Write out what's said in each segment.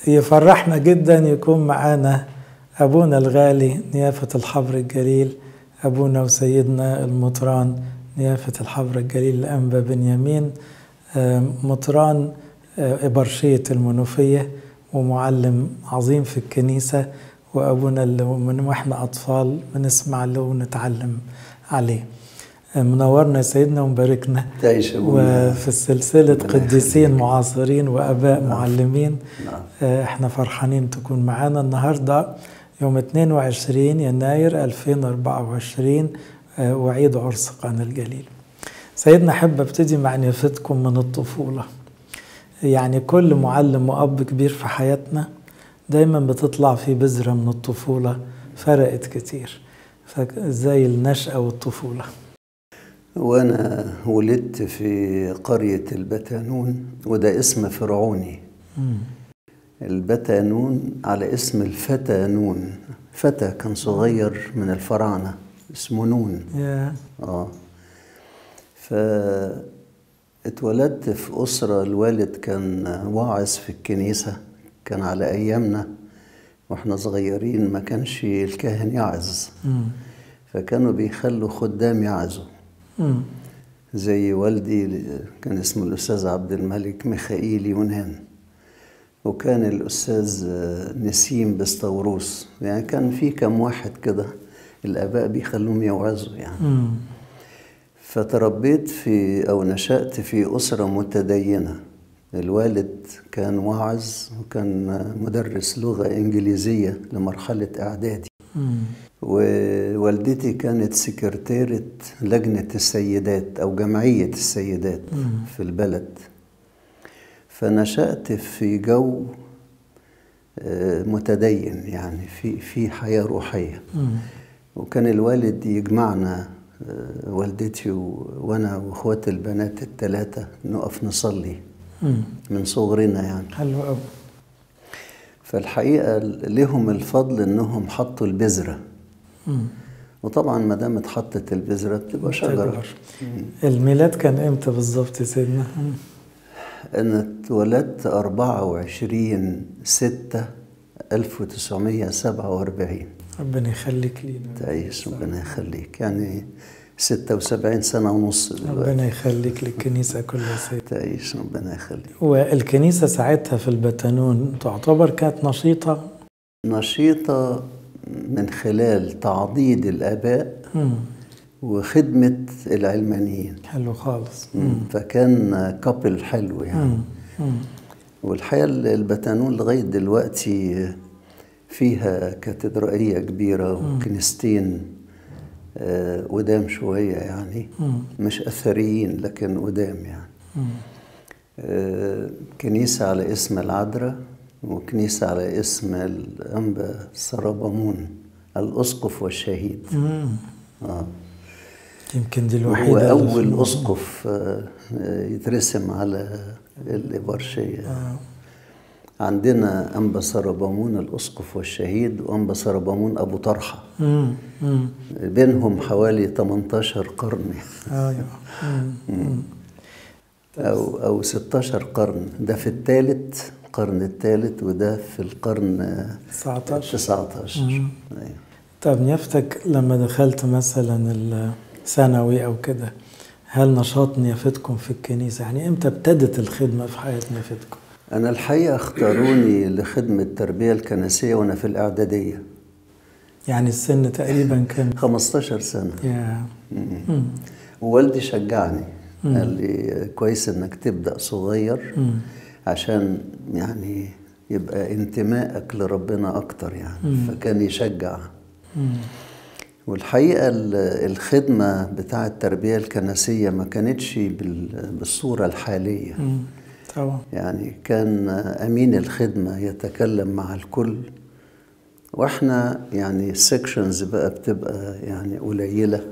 يفرحنا جدا يكون معانا أبونا الغالي نيافة الحبر الجليل أبونا وسيدنا المطران نيافة الحبر الجليل الأنبا بنيامين مطران إبرشية المنوفية ومعلم عظيم في الكنيسة وأبونا اللي من وإحنا أطفال بنسمع له ونتعلم عليه منورنا يا سيدنا ومباركنا تعيش وفي سلسلة قديسين معاصرين وأباء معلمين احنا فرحانين تكون معانا النهاردة يوم 22 يناير 2024 وعيد عرس قانا الجليل سيدنا أحب أبتدي مع نيافتكم من الطفولة يعني كل معلم وأب كبير في حياتنا دايما بتطلع في بذرة من الطفولة فرقت كتير فازاي النشأة والطفولة وأنا ولدت في قرية البتانون وده اسم فرعوني مم. البتانون على اسم الفتى نون فتى كان صغير من الفراعنة اسمه نون يا اه فاتولدت في أسرة الوالد كان واعظ في الكنيسة كان على أيامنا واحنا صغيرين ما كانش الكاهن يعظ مم. فكانوا بيخلوا خدام يعظوا مم. زي والدي كان اسمه الأستاذ عبد الملك ميخائيل يونان وكان الأستاذ نسيم بسطوروس يعني كان في كم واحد كده الآباء بيخلوهم يوعظوا يعني مم. فتربيت في أو نشأت في أسرة متدينة الوالد كان واعظ وكان مدرس لغة إنجليزية لمرحلة إعدادي مم. ووالدتي كانت سكرتيرة لجنة السيدات أو جمعية السيدات مم. في البلد فنشأت في جو آه، متدين يعني في في حياة روحية مم. وكان الوالد يجمعنا آه، والدتي و- وانا واخواتي البنات الثلاثه نقف نصلي مم. من صغرنا يعني حلو قوي فالحقيقه لهم الفضل انهم حطوا البذره مم. وطبعا ما دام اتحطت البذره بتبقى شجره تكبر. الميلاد كان امتى بالظبط يا سيدنا؟ مم. انا اتولدت 24 6 1947 ربنا يخليك لينا تعيش ربنا يخليك يعني 76 سنه ونص دلوقتي ربنا يخليك للكنيسة كلها يا سيدنا تعيش ربنا يخليك والكنيسة ساعتها في البتانون تعتبر كانت نشيطة نشيطة من خلال تعضيد الآباء مم. وخدمة العلمانيين حلو خالص مم. فكان كابل حلو يعني مم. مم. والحقيقة البتانون لغاية دلوقتي فيها كاتدرائية كبيرة وكنيستين آه، قدام شوية يعني مم. مش أثريين لكن قدام يعني مم. آه، كنيسة على اسم العذراء وكنيسة على اسم الأنبا سربمون الأسقف والشهيد مم. آه. يمكن دي هو الوحيدة اللي في أول الموضوع. أسقف آه، آه، يترسم على الإبرشية آه. عندنا أنبا سربمون الأسقف والشهيد وأنبا سربمون أبو طرحة مم. مم. بينهم حوالي 18 قرن ايوه مم. مم. أو أو 16 قرن ده في الثالث القرن الثالث وده في القرن آه، 19 19 مم. أيوة. طب نيافتك لما دخلت مثلا الثانوي او كده هل نشاط نيافتكم في الكنيسة يعني امتى ابتدت الخدمة في حياة نيافتكم؟ أنا الحقيقة اختاروني لخدمة التربية الكنسية وأنا في الإعدادية يعني السن تقريبا كان 15 سنة يا مم. مم. ووالدي شجعني قال لي كويس إنك تبدأ صغير مم. عشان يعني يبقى انتمائك لربنا أكتر يعني مم. فكان يشجع مم. والحقيقة ال- الخدمة بتاع التربية الكنسية ما كانتش بال- بالصورة الحالية مم. طبعا يعني كان أمين الخدمة يتكلم مع الكل واحنا يعني السكشنز بقى بتبقى يعني قليلة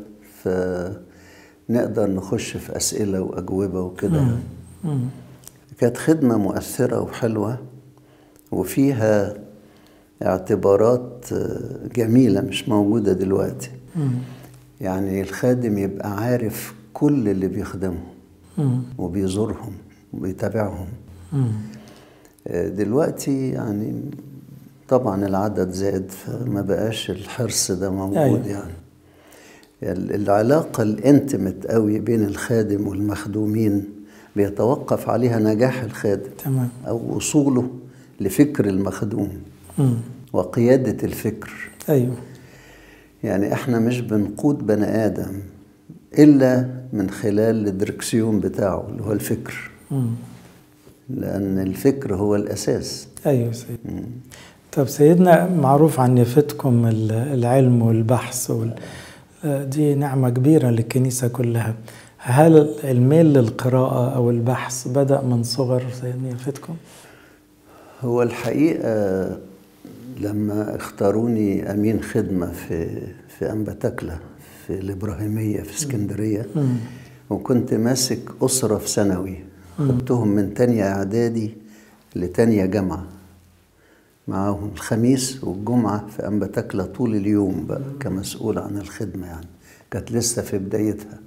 فنقدر نخش في أسئلة وأجوبة وكده مم. كانت خدمة مؤثرة وحلوة وفيها اعتبارات جميلة مش موجودة دلوقتي مم. يعني الخادم يبقى عارف كل اللي بيخدمهم مم. وبيزورهم وبيتابعهم مم. دلوقتي يعني طبعا العدد زاد فما بقاش الحرص ده موجود أيوة. يعني يعني العلاقة الانتمت قوي بين الخادم والمخدومين بيتوقف عليها نجاح الخادم تمام أو وصوله لفكر المخدوم مم. وقيادة الفكر ايوه يعني احنا مش بنقود بني آدم إلا من خلال الدركسيون بتاعه اللي هو الفكر مم. لأن الفكر هو الأساس ايوه سيد طب سيدنا معروف عن نفتكم ال- العلم والبحث وال... آه، دي نعمة كبيرة للكنيسة كلها هل الميل للقراءة أو البحث بدأ من صغر سيدنا نفتكم؟ هو الحقيقة لما اختاروني أمين خدمة في في أنبتكلة في الإبراهيمية في اسكندرية وكنت ماسك أسرة في ثانوي خدتهم من تانية إعدادي لتانية جامعة معاهم الخميس والجمعة في أنبتكلة طول اليوم بقى كمسؤول عن الخدمة يعني كانت لسه في بدايتها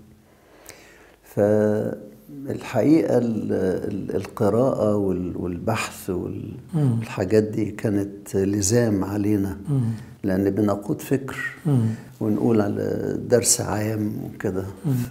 فالحقيقة ال- ال- القراءة وال- والبحث وال- والحاجات دي كانت لزام علينا لأن بنقود فكر ونقول على درس عام وكده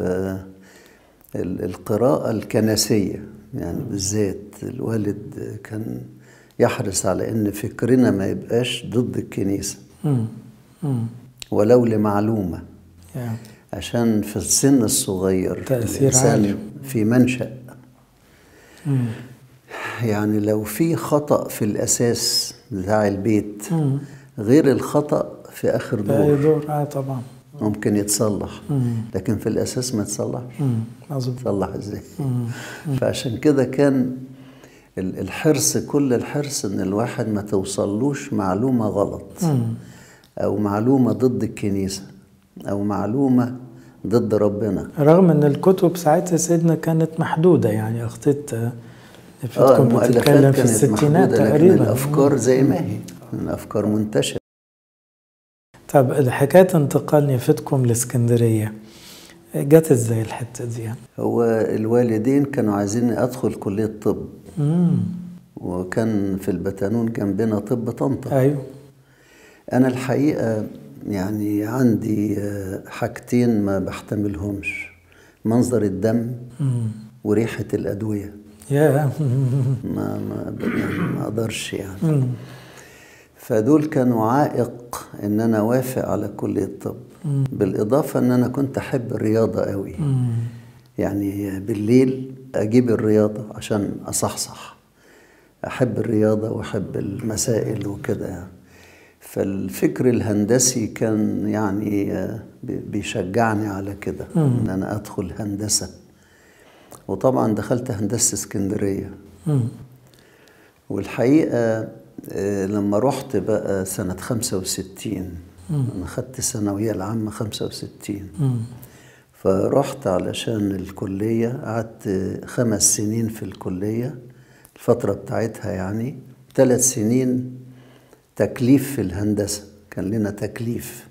فالقراءة الكنسية يعني بالذات الوالد كان يحرص على إن فكرنا ما يبقاش ضد الكنيسة مم. مم. ولو لمعلومة يعني عشان في السن الصغير تأثير الإنسان عالي. في منشأ مم. يعني لو في خطأ في الأساس بتاع البيت مم. غير الخطأ في آخر أي دور دور اه طبعا ممكن يتصلح مم. لكن في الأساس ما يتصلحش مم. مظبوط يتصلح ازاي مم. فعشان كده كان ال- الحرص كل الحرص ان الواحد ما توصلوش معلومة غلط مم. او معلومة ضد الكنيسة او معلومة ضد ربنا رغم ان الكتب ساعتها سيدنا كانت محدودة يعني اخطيت آه، اه نفتكم بتتكلم المؤلفات في كانت الستينات محدودة لكن تقريبا الافكار زي ما هي الافكار منتشرة طب حكاية انتقال نفتكم لاسكندرية جت ازاي الحتة دي يعني؟ هو الوالدين كانوا عايزين ادخل كلية طب مم. وكان في البتانون جنبنا طب طنطا ايوه أنا الحقيقة يعني عندي آه، حاجتين ما بحتملهمش منظر الدم مم. وريحة الأدوية يا ما ما يعني ما أقدرش يعني مم. فدول كانوا عائق إن أنا أوافق على كلية الطب بالإضافة إن أنا كنت أحب الرياضة قوي مم. يعني بالليل أجيب الرياضة عشان أصحصح أحب الرياضة وأحب المسائل وكده يعني فالفكر الهندسي كان يعني آه، بي- بيشجعني على كده إن أنا أدخل هندسة وطبعا دخلت هندسة اسكندرية مم. والحقيقة آه، لما رحت بقى سنة 65 أنا خدت الثانوية العامة 65 مم. فرحت علشان الكلية قعدت خمس سنين في الكلية الفترة بتاعتها يعني ثلاث سنين تكليف في الهندسة كان لنا تكليف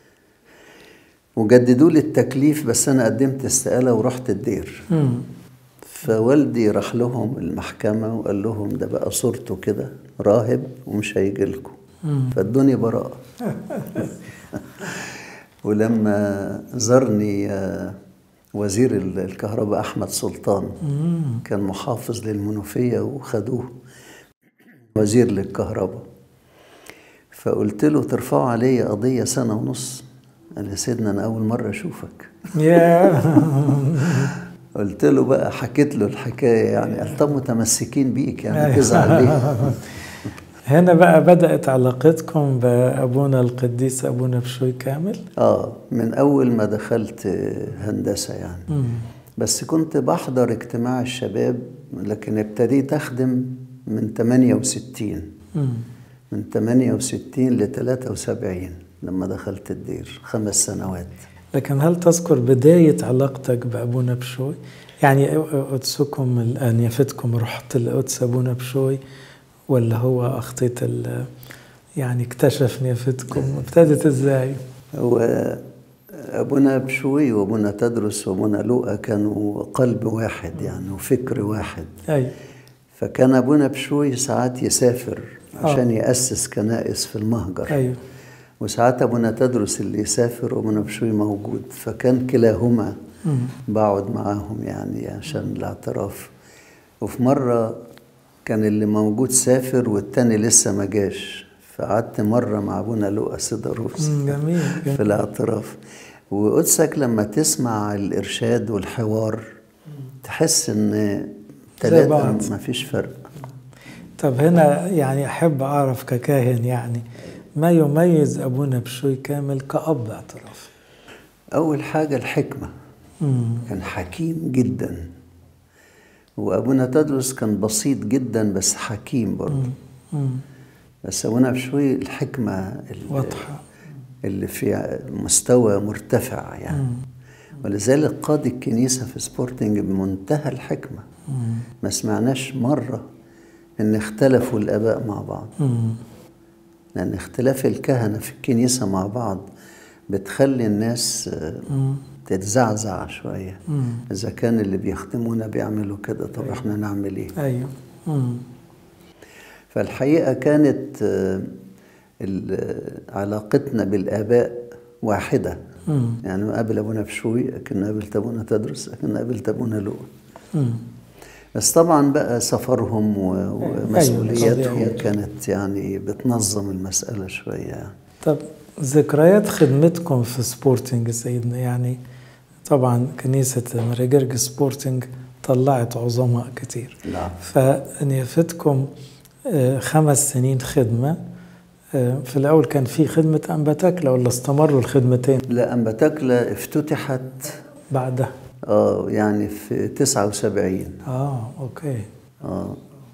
وجددوا لي التكليف بس أنا قدمت استقالة ورحت الدير مم. فوالدي راح لهم المحكمة وقال لهم ده بقى صورته كده راهب ومش هيجي لكم فادوني براءة ولما زارني آه، وزير ال- الكهرباء أحمد سلطان كان محافظ للمنوفية وخدوه وزير للكهرباء فقلت له ترفعوا علي قضية سنة ونص قال يا سيدنا أنا أول مرة أشوفك يا قلت له بقى حكيت له الحكايه يعني قال طب متمسكين بيك يعني تزعل ليه؟ هنا بقى بدأت علاقتكم بأبونا القديس أبونا بشوي كامل اه من اول ما دخلت هندسه يعني مم. بس كنت بحضر اجتماع الشباب لكن ابتديت اخدم من 68 مم. من 68 ل 73 لما دخلت الدير خمس سنوات لكن هل تذكر بداية علاقتك بأبونا بشوي؟ يعني قدسكم الآن يفتكم رحت لقدس أبونا بشوي ولا هو أخطيت ال يعني اكتشف نيافتكم ابتدت ازاي؟ وابونا بشوي وابونا تدرس وابونا لوقا كانوا قلب واحد يعني وفكر واحد اي فكان ابونا بشوي ساعات يسافر آه. عشان يأسس كنائس في المهجر ايوه وساعات ابونا تدرس اللي يسافر وابونا بشوي موجود فكان كلاهما مم. بقعد معاهم يعني عشان الاعتراف وفي مرة كان اللي موجود سافر والتاني لسه ما جاش فقعدت مرة مع ابونا لؤى سيداروس مم، جميل في جميل الاعتراف وقدسك لما تسمع الإرشاد والحوار تحس إن بعض. ثلاثة ما فيش فرق طب هنا يعني احب اعرف ككاهن يعني ما يميز ابونا بشوي كامل كأب اعتراف أول حاجة الحكمة مم. كان حكيم جدا وأبونا تدرس كان بسيط جدا بس حكيم برضه مم. بس أبونا بشوي الحكمة اللي, واضحة اللي في مستوى مرتفع يعني مم. ولذلك قاد الكنيسة في سبورتنج بمنتهى الحكمة مم. ما سمعناش مرة إن اختلفوا الآباء مع بعض مم. لأن اختلاف الكهنة في الكنيسة مع بعض بتخلي الناس آه، مم. تتزعزع شوية مم. إذا كان اللي بيخدمونا بيعملوا كده طب إحنا نعمل إيه؟ ايوه مم. فالحقيقة كانت آه، ال- علاقتنا بالآباء واحدة مم. يعني قابل أبونا بشوي أكن قابلت أبونا تدرس أكن قابلت أبونا لؤى مم. بس طبعا بقى سفرهم و- ومسؤولياتهم طبيعي. كانت يعني بتنظم المسألة شوية يعني. طب ذكريات خدمتكم في سبورتنج سيدنا يعني طبعا كنيسة مريجرج سبورتنج طلعت عظماء كتير نعم فنيافتكم آه، خمس سنين خدمة آه، في الأول كان في خدمة أنبتاكلة ولا استمروا الخدمتين لا أنبتاكلة افتتحت بعدها اه يعني في 79 آه أوكي اه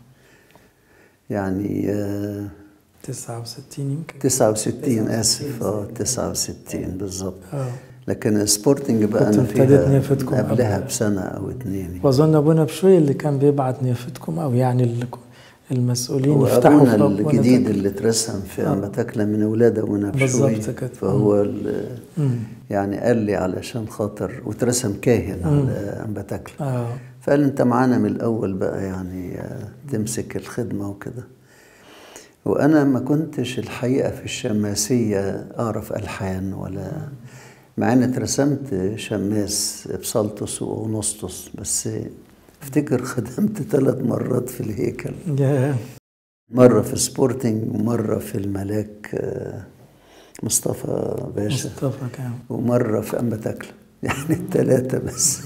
يعني آه 69 يمكن 69 اسف اه 69 بالظبط آه لكن سبورتنج بقى كنت انا ابتديت فيها نيافتكم قبلها قبل. بسنه او اتنين وأظن أبونا بشوي اللي كان بيبعت نيافتكم أو يعني اللي- المسؤولين يفتحوا وابونا في أبونا الجديد تاكل. اللي اترسم في آه. انبتاكلة من اولاده ابونا بشوي بالظبط كده. فهو ال- مم. يعني قال لي علشان خاطر واترسم كاهن على انبتاكلة آه فقال انت معانا من الاول بقى يعني آه، تمسك الخدمه وكده وانا ما كنتش الحقيقه في الشماسيه اعرف الحان ولا مع اني اترسمت شماس بسلطس واغنسطس بس افتكر خدمت ثلاث مرات في الهيكل يا مره في سبورتنج ومره في الملاك آه، مصطفى باشا مصطفى كان ومرة في أنبتاكلة يعني الثلاثة بس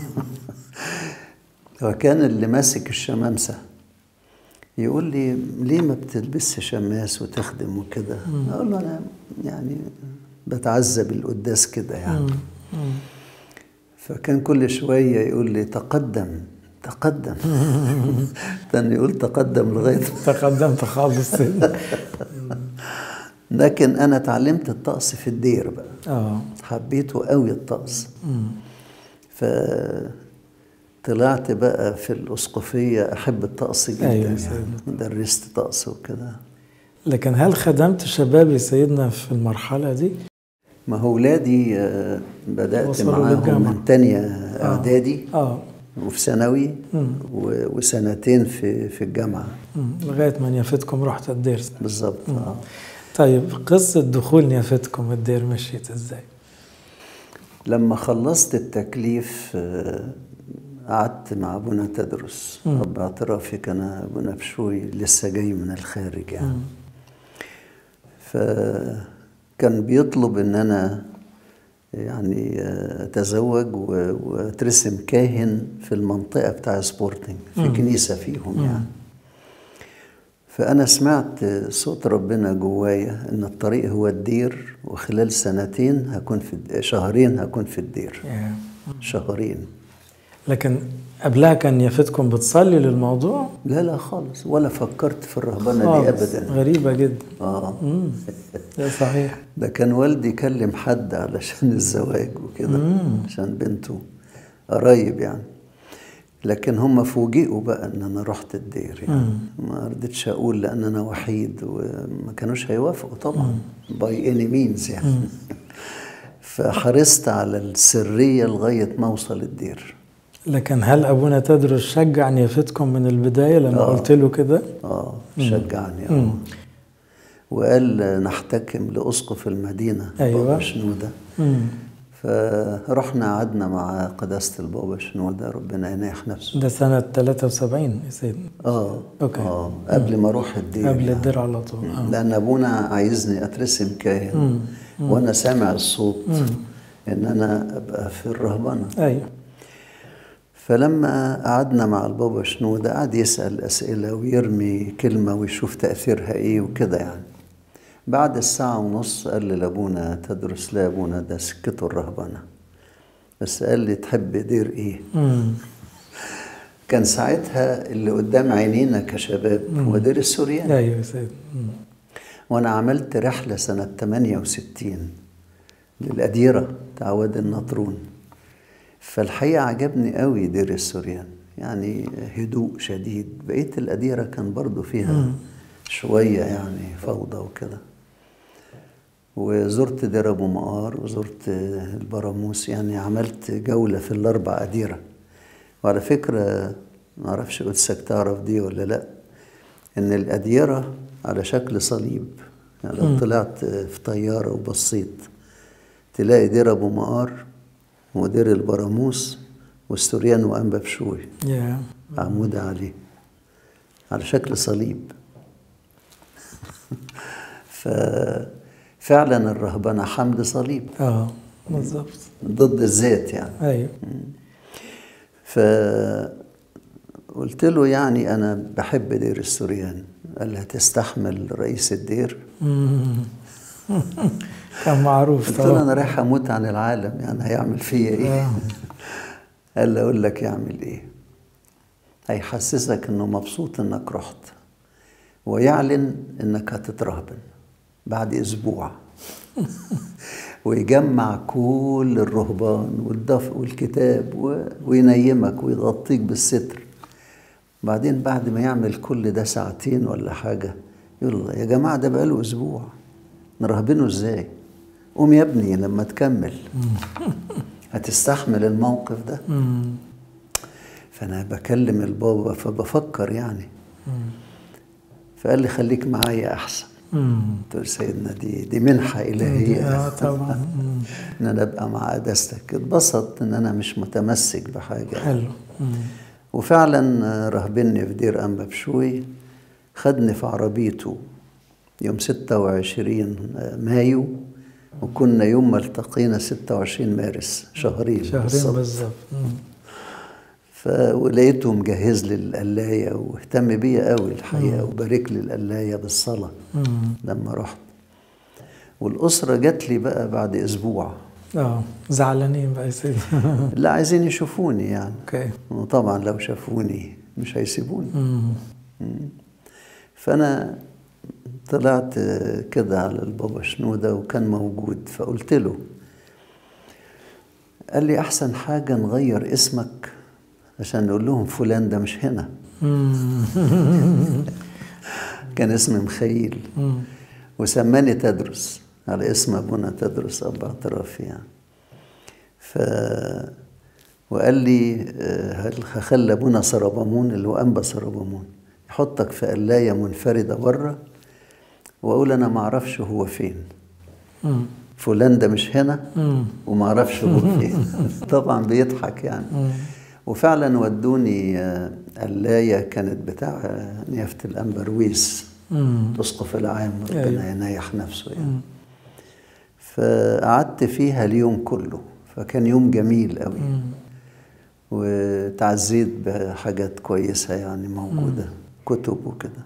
وكان اللي ماسك الشمامسة يقول لي ليه ما بتلبسش شماس وتخدم وكده أقول له أنا يعني بتعذب القداس كده يعني مم. مم. فكان كل شوية يقول لي تقدم تقدم كان يقول تقدم لغاية تقدمت خالص لكن أنا اتعلمت الطقس في الدير بقى اه حبيته قوي الطقس مم. فطلعت بقى في الأسقفية أحب الطقس جدا أيوة يا يعني سيدنا. درست طقس وكده لكن هل خدمت شباب يا سيدنا في المرحلة دي؟ ما هو ولادي آه، بدأت وصلوا معاهم للجامعة. من تانية إعدادي اه وفي ثانوي مم. و- وسنتين في في الجامعة مم. لغاية ما نيافتكم رحت الدير بالظبط آه. طيب قصة دخول نيافتكم الدير مشيت ازاي؟ لما خلصت التكليف آه، قعدت مع أبونا تدرس مم. رب اعترافي كان أبونا بشوي لسه جاي من الخارج يعني مم. فكان بيطلب ان انا يعني اتزوج و- واترسم كاهن في المنطقه بتاع سبورتنج في مم. كنيسه فيهم مم. يعني فانا سمعت صوت ربنا جوايا ان الطريق هو الدير وخلال سنتين هكون في الد- شهرين هكون في الدير يا. شهرين لكن قبلها كان نيافتكم بتصلي للموضوع؟ لا لا خالص ولا فكرت في الرهبنه دي خالص. ابدا غريبة جدا اه مم. ده صحيح ده كان والدي كلم حد علشان الزواج وكده مم. عشان بنته قرايب يعني لكن هم فوجئوا بقى ان انا رحت الدير يعني ما رضيتش اقول لان انا وحيد وما كانوش هيوافقوا طبعا باي اني مينز يعني فحرصت على السريه لغايه ما اوصل الدير لكن هل ابونا تدرس شجع ان يفتكم من البدايه لما آه. قلت له كده اه شجعني اه مم. وقال نحتكم لأسقف المدينة أيوة. بابا شنودة مم. فرحنا قعدنا مع قداسة البابا شنودة ربنا يناح نفسه ده سنه 73 يا سيدنا اه أوكي. اه قبل ما اروح الدير قبل يعني. الدير على طول آه. لأن أبونا عايزني أترسم كاهن وأنا سامع الصوت إن أنا أبقى في الرهبنة ايوه فلما قعدنا مع البابا شنودة قعد يسأل أسئلة ويرمي كلمة ويشوف تأثيرها إيه وكده يعني بعد الساعة ونص قال لي لأبونا تدرس لا يا أبونا ده سكته الرهبنة بس قال لي تحب دير إيه مم. كان ساعتها اللي قدام عينينا كشباب هو دير السوريان ايوه يا سيدنا مم. وأنا عملت رحلة سنة 68 للأديرة بتاع وادي النطرون فالحقيقة عجبني قوي دير السوريان يعني هدوء شديد بقية الأديرة كان برضو فيها شوية يعني فوضى وكده وزرت دير أبو مقار وزرت البراموس يعني عملت جولة في الأربع أديرة وعلى فكرة معرفش قدسك تعرف دي ولا لأ إن الأديرة على شكل صليب يعني لو طلعت في طيارة وبصيت تلاقي دير أبو مقار ودير البراموس والسوريان وأنبا بشوي يا عمود عليه على شكل صليب ففعلا الرهبنة حمل صليب اه بالظبط ضد الذات يعني ايوه فقلت له يعني أنا بحب دير السوريان قال لي هتستحمل رئيس الدير مم. كان معروف قلت له طبعا أنا رايح أموت عن العالم يعني هيعمل فيا إيه آه. قال لي أقول لك يعمل إيه هيحسسك إنه مبسوط إنك رحت ويعلن إنك هتترهبن بعد أسبوع ويجمع كل الرهبان والدفء والكتاب و... وينيمك ويغطيك بالستر بعدين بعد ما يعمل كل ده ساعتين ولا حاجة يقول يا جماعة ده بقاله أسبوع نرهبنه إزاي قوم يا ابني لما تكمل هتستحمل الموقف ده مم. فأنا بكلم البابا فبفكر يعني فقال لي خليك معايا أحسن مم. قلت له سيدنا دي دي منحة إلهية اه طبعا مم. إن أنا أبقى مع قداستك اتبسط إن أنا مش متمسك بحاجة حلو مم. وفعلا رهبني في دير أنبا بشوي خدني في عربيته يوم 26 مايو وكنا يوم ما التقينا 26 مارس شهرين شهرين بالظبط. بالظبط مم. ف- ولقيته مجهز لي القلاية واهتم بيا قوي الحقيقة وبارك لي القلاية بالصلاة مم. لما رحت والأسرة جات لي بقى بعد أسبوع اه زعلانين بقى يا سيدي لا عايزين يشوفوني يعني اوكي وطبعا لو شافوني مش هيسيبوني مم. فأنا طلعت كده على البابا شنودة وكان موجود فقلت له قال لي أحسن حاجة نغير اسمك عشان نقول لهم فلان ده مش هنا مم. كان اسم مخيل مم. وسماني تدرس على اسم أبونا تدرس أب اعترافي يعني ف وقال لي آه، هل- هخلي أبونا سربمون اللي هو أنبا سربمون يحطك في قلاية منفردة بره وأقول أنا ما أعرفش هو فين مم. فلان ده مش هنا مم. وما أعرفش هو فين طبعا بيضحك يعني مم. وفعلا ودوني آه، قلاية كانت بتاع آه، نيافة الأنبرويس مم. الأسقف العام أيوة. ربنا ينيح نفسه يعني مم. فقعدت فيها اليوم كله فكان يوم جميل قوي مم. وتعزيت بحاجات كويسة يعني موجودة كتب وكده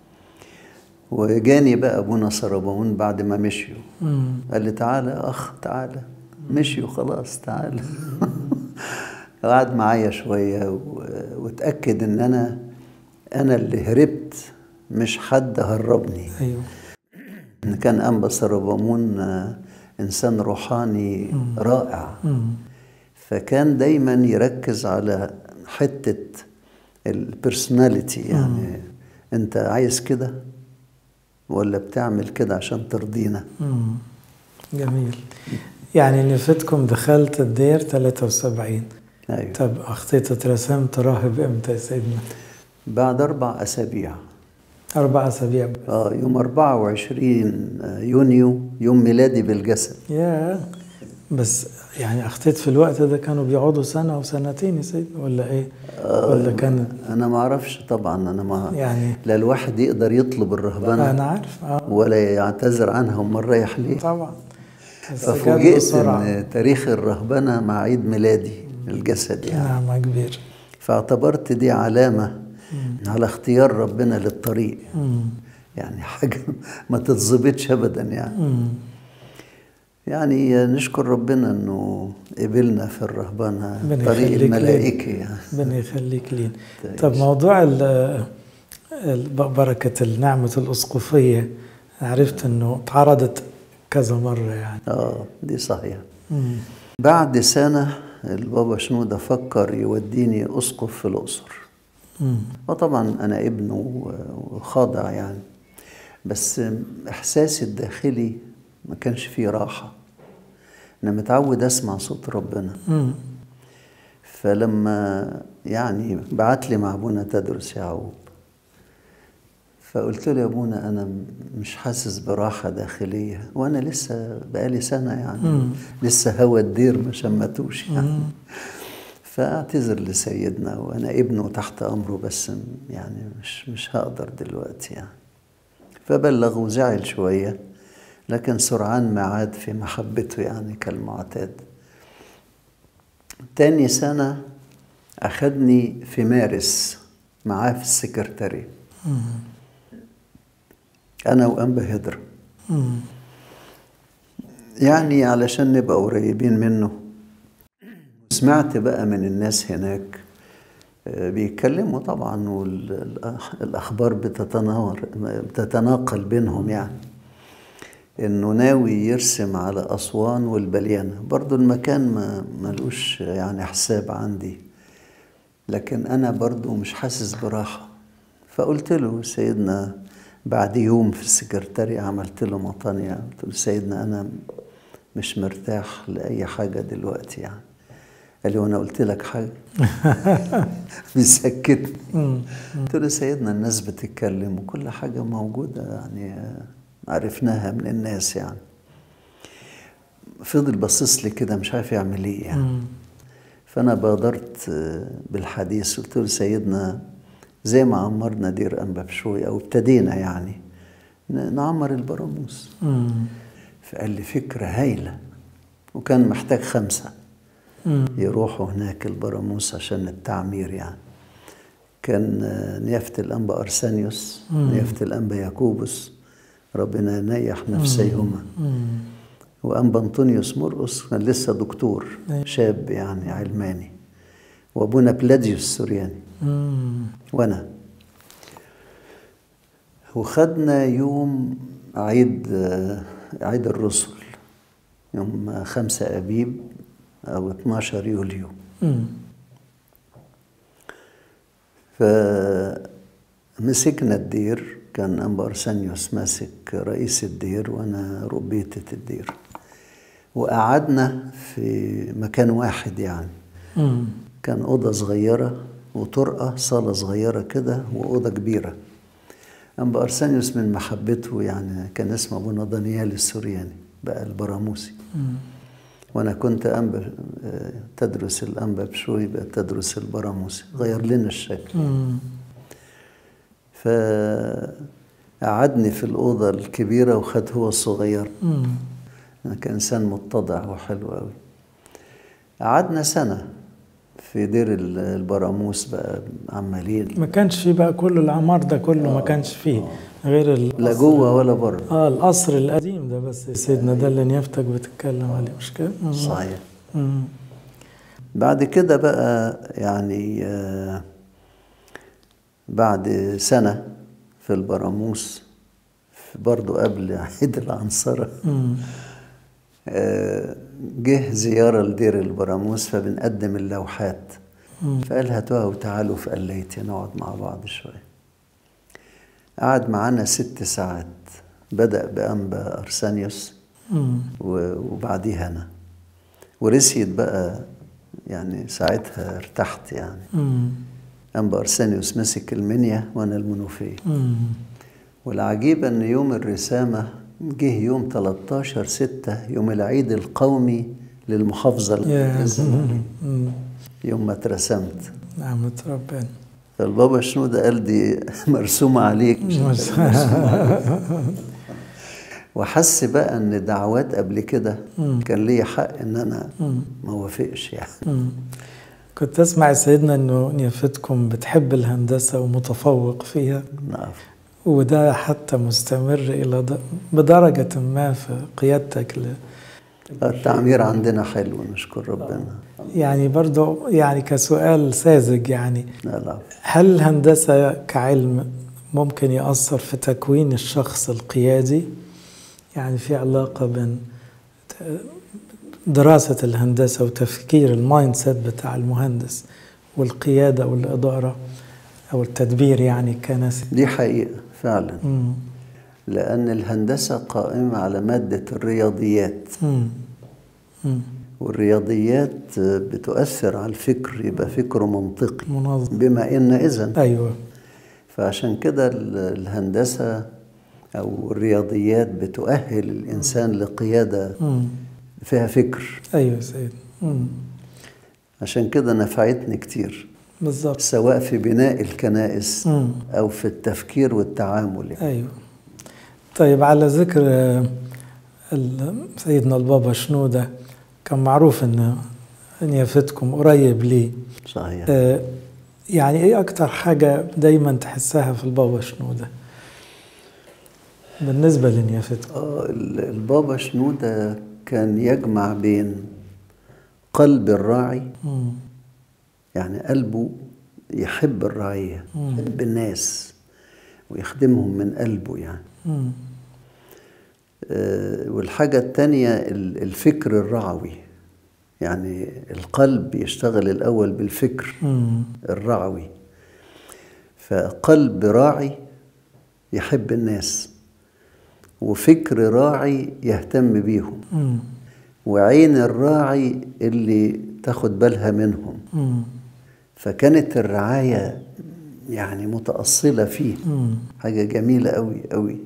وجاني بقى أبونا سربون بعد ما مشيوا مم. قال لي تعالى يا أخ تعالى مشيوا خلاص تعالى قعد معايا شوية و- واتأكد إن أنا أنا اللي هربت مش حد هربني ايوه إن كان أنبا سربامون آه، إنسان روحاني رائع مم. فكان دايما يركز على حتة البرسوناليتي يعني أنت عايز كده ولا بتعمل كده عشان ترضينا مم. جميل يعني نفتكم دخلت الدير 73 أيوة. طب أخطيت اترسمت راهب إمتى يا سيدنا؟ بعد أربع أسابيع أربع أسابيع آه يوم 24 يونيو يوم ميلادي بالجسد يا بس يعني أخطيت في الوقت ده كانوا بيقعدوا سنة وسنتين يا سيدنا ولا إيه؟ ولا كان أنا ما أعرفش طبعا أنا ما يعني لا الواحد يقدر يطلب الرهبنة أنا عارف أه ولا يعتذر عنها وما رايح ليه طبعا بس جت ففوجئت بسرعة. إن تاريخ الرهبنة مع عيد ميلادي الجسد يعني نعمة كبيرة فاعتبرت دي علامة على اختيار ربنا للطريق مم. يعني حاجة ما تتظبطش أبدا يعني مم. يعني نشكر ربنا انه قبلنا في الرهبنه ربنا طريق يخليك الملائكي يعني ربنا يخليك لين تعيش. طب موضوع ال- ال- بركة نعمة الأسقفية عرفت إنه اتعرضت كذا مرة يعني اه دي صحيح مم. بعد سنه البابا شنودة فكر يوديني اسقف في الاقصر مم. وطبعا انا ابنه وخاضع يعني بس احساسي الداخلي ما كانش فيه راحه انا متعود اسمع صوت ربنا مم. فلما يعني بعت لي مع ابونا تدرس يعقوب فقلت له يا ابونا انا م- مش حاسس براحه داخليه وانا لسه بقالي سنه يعني مم. لسه هوا الدير ما شمتوش يعني مم. فاعتذر لسيدنا وانا ابنه تحت امره بس م- يعني مش مش هقدر دلوقتي يعني فبلغ وزعل شويه لكن سرعان ما عاد في محبته يعني كالمعتاد تاني سنة أخدني في مارس معاه في السكرتارية مم. أنا وأنبا هدرة مم. يعني علشان نبقى قريبين منه سمعت بقى من الناس هناك آه، بيتكلموا طبعا والأخبار بتتناور بتتناقل بينهم يعني إنه ناوي يرسم على أسوان والبليانة برضو المكان ما ملوش يعني حساب عندي لكن أنا برضو مش حاسس براحة فقلت له سيدنا بعد يوم في السكرتارية عملت له مطانية قلت له سيدنا أنا مش مرتاح لأي حاجة دلوقتي يعني قال لي وأنا قلت لك حاجة بيسكتني مم. قلت له سيدنا الناس بتتكلم وكل حاجة موجودة يعني آه، عرفناها من الناس يعني فضل باصص لي كده مش عارف يعمل ايه يعني مم. فأنا بادرت آه، بالحديث قلت له سيدنا زي ما عمرنا دير أنبا بشوي أو ابتدينا يعني ن- نعمر البراموس مم. فقال لي فكرة هايلة وكان محتاج خمسة مم. يروحوا هناك البراموس عشان التعمير يعني كان آه، نيافة الأنبا أرسانيوس مم. نيافة الأنبا يعقوبس ربنا ينيح نفسيهما مم. وأنبا أنطونيوس مرقس كان لسه دكتور أيوة. شاب يعني علماني وأبونا بلاديوس السورياني مم. وأنا وخدنا يوم عيد آه، عيد الرسل يوم خمسة أبيب أو 12 يوليو مم. فمسكنا الدير كان أنبا أرسانيوس ماسك رئيس الدير وأنا ربيتة الدير وقعدنا في مكان واحد يعني مم. كان أوضة صغيرة وطرقة صالة صغيرة كده وأوضة كبيرة أنبا أرسانيوس من محبته يعني كان اسمه أبونا دانيال السورياني بقى البراموسي مم. وأنا كنت أنبا آه، تدرس الأنبا بشوي بقى تدرس البراموسي غير لنا الشكل مم. فقعدني في الأوضة الكبيرة وخد هو الصغير مم. أنا كإنسان متضع وحلو أوي قعدنا سنة في دير ال- البراموس بقى عمالين ما كانش فيه بقى كل العمار ده كله ما كانش فيه غير ال لا جوه ولا بره اه القصر القديم ده بس يا سيدنا ده اللي نيافتك بتتكلم عليه مش كده؟ مم. صحيح مم. بعد كده بقى يعني آه، بعد سنة في البراموس في- برضو قبل عيد العنصرة مم. آه، جه زيارة لدير البراموس فبنقدم اللوحات مم. فقال هاتوها وتعالوا في قليتي نقعد مع بعض شوية قعد معانا ست ساعات بدأ بأنبا أرسانيوس مم. و- وبعديها أنا ورسيت بقى يعني ساعتها ارتحت يعني مم. أنبا أرسانيوس مسك المنيا وأنا المنوفية مم. والعجيب أن يوم الرسامة جه يوم 13 ستة يوم العيد القومي للمحافظة يا الإسلامية مم. يوم ما اترسمت نعمة ربنا فالبابا شنودة قال دي مرسومة عليك مش أنت مش- اللي مرسومة عليك. وحس بقى ان دعوات قبل كده مم. كان ليا حق ان انا مم. ما وافقش يعني مم. كنت أسمع يا سيدنا إنه نيافتكم بتحب الهندسة ومتفوق فيها نعم وده حتى مستمر إلى د... بدرجة ما في قيادتك ل... التعمير عندنا حلو نشكر ربنا يعني برضو يعني كسؤال ساذج يعني لا لا هل الهندسة كعلم ممكن يأثر في تكوين الشخص القيادي؟ يعني في علاقة بين ت- دراسة الهندسة وتفكير المايند سيت بتاع المهندس والقيادة والإدارة أو التدبير يعني كناس دي حقيقة فعلا مم. لأن الهندسة قائمة على مادة الرياضيات مم. مم. والرياضيات بتؤثر على الفكر يبقى فكره منطقي منظم بما إن إذن أيوه فعشان كده ال- الهندسة أو الرياضيات بتؤهل الإنسان لقيادة مم. فيها فكر أيوه سيد مم. عشان كده نفعتني كتير بالظبط سواء في بناء الكنائس مم. أو في التفكير والتعامل يعني. ايوه طيب على ذكر آه، ال- سيدنا البابا شنودة كان معروف ان ان يافتكم قريب ليه صحيح آه، يعني ايه اكتر حاجة دايما تحسها في البابا شنودة بالنسبة لنيافتكم آه ال- البابا شنودة كان يجمع بين قلب الراعي مم. يعني قلبه يحب الرعية مم. يحب الناس ويخدمهم من قلبه يعني مم. آه، والحاجة التانية ال- الفكر الرعوي يعني القلب يشتغل الأول بالفكر مم. الرعوي فقلب راعي يحب الناس وفكر راعي يهتم بيهم مم. وعين الراعي اللي تاخد بالها منهم مم. فكانت الرعاية يعني متأصلة فيه مم. حاجة جميلة قوي قوي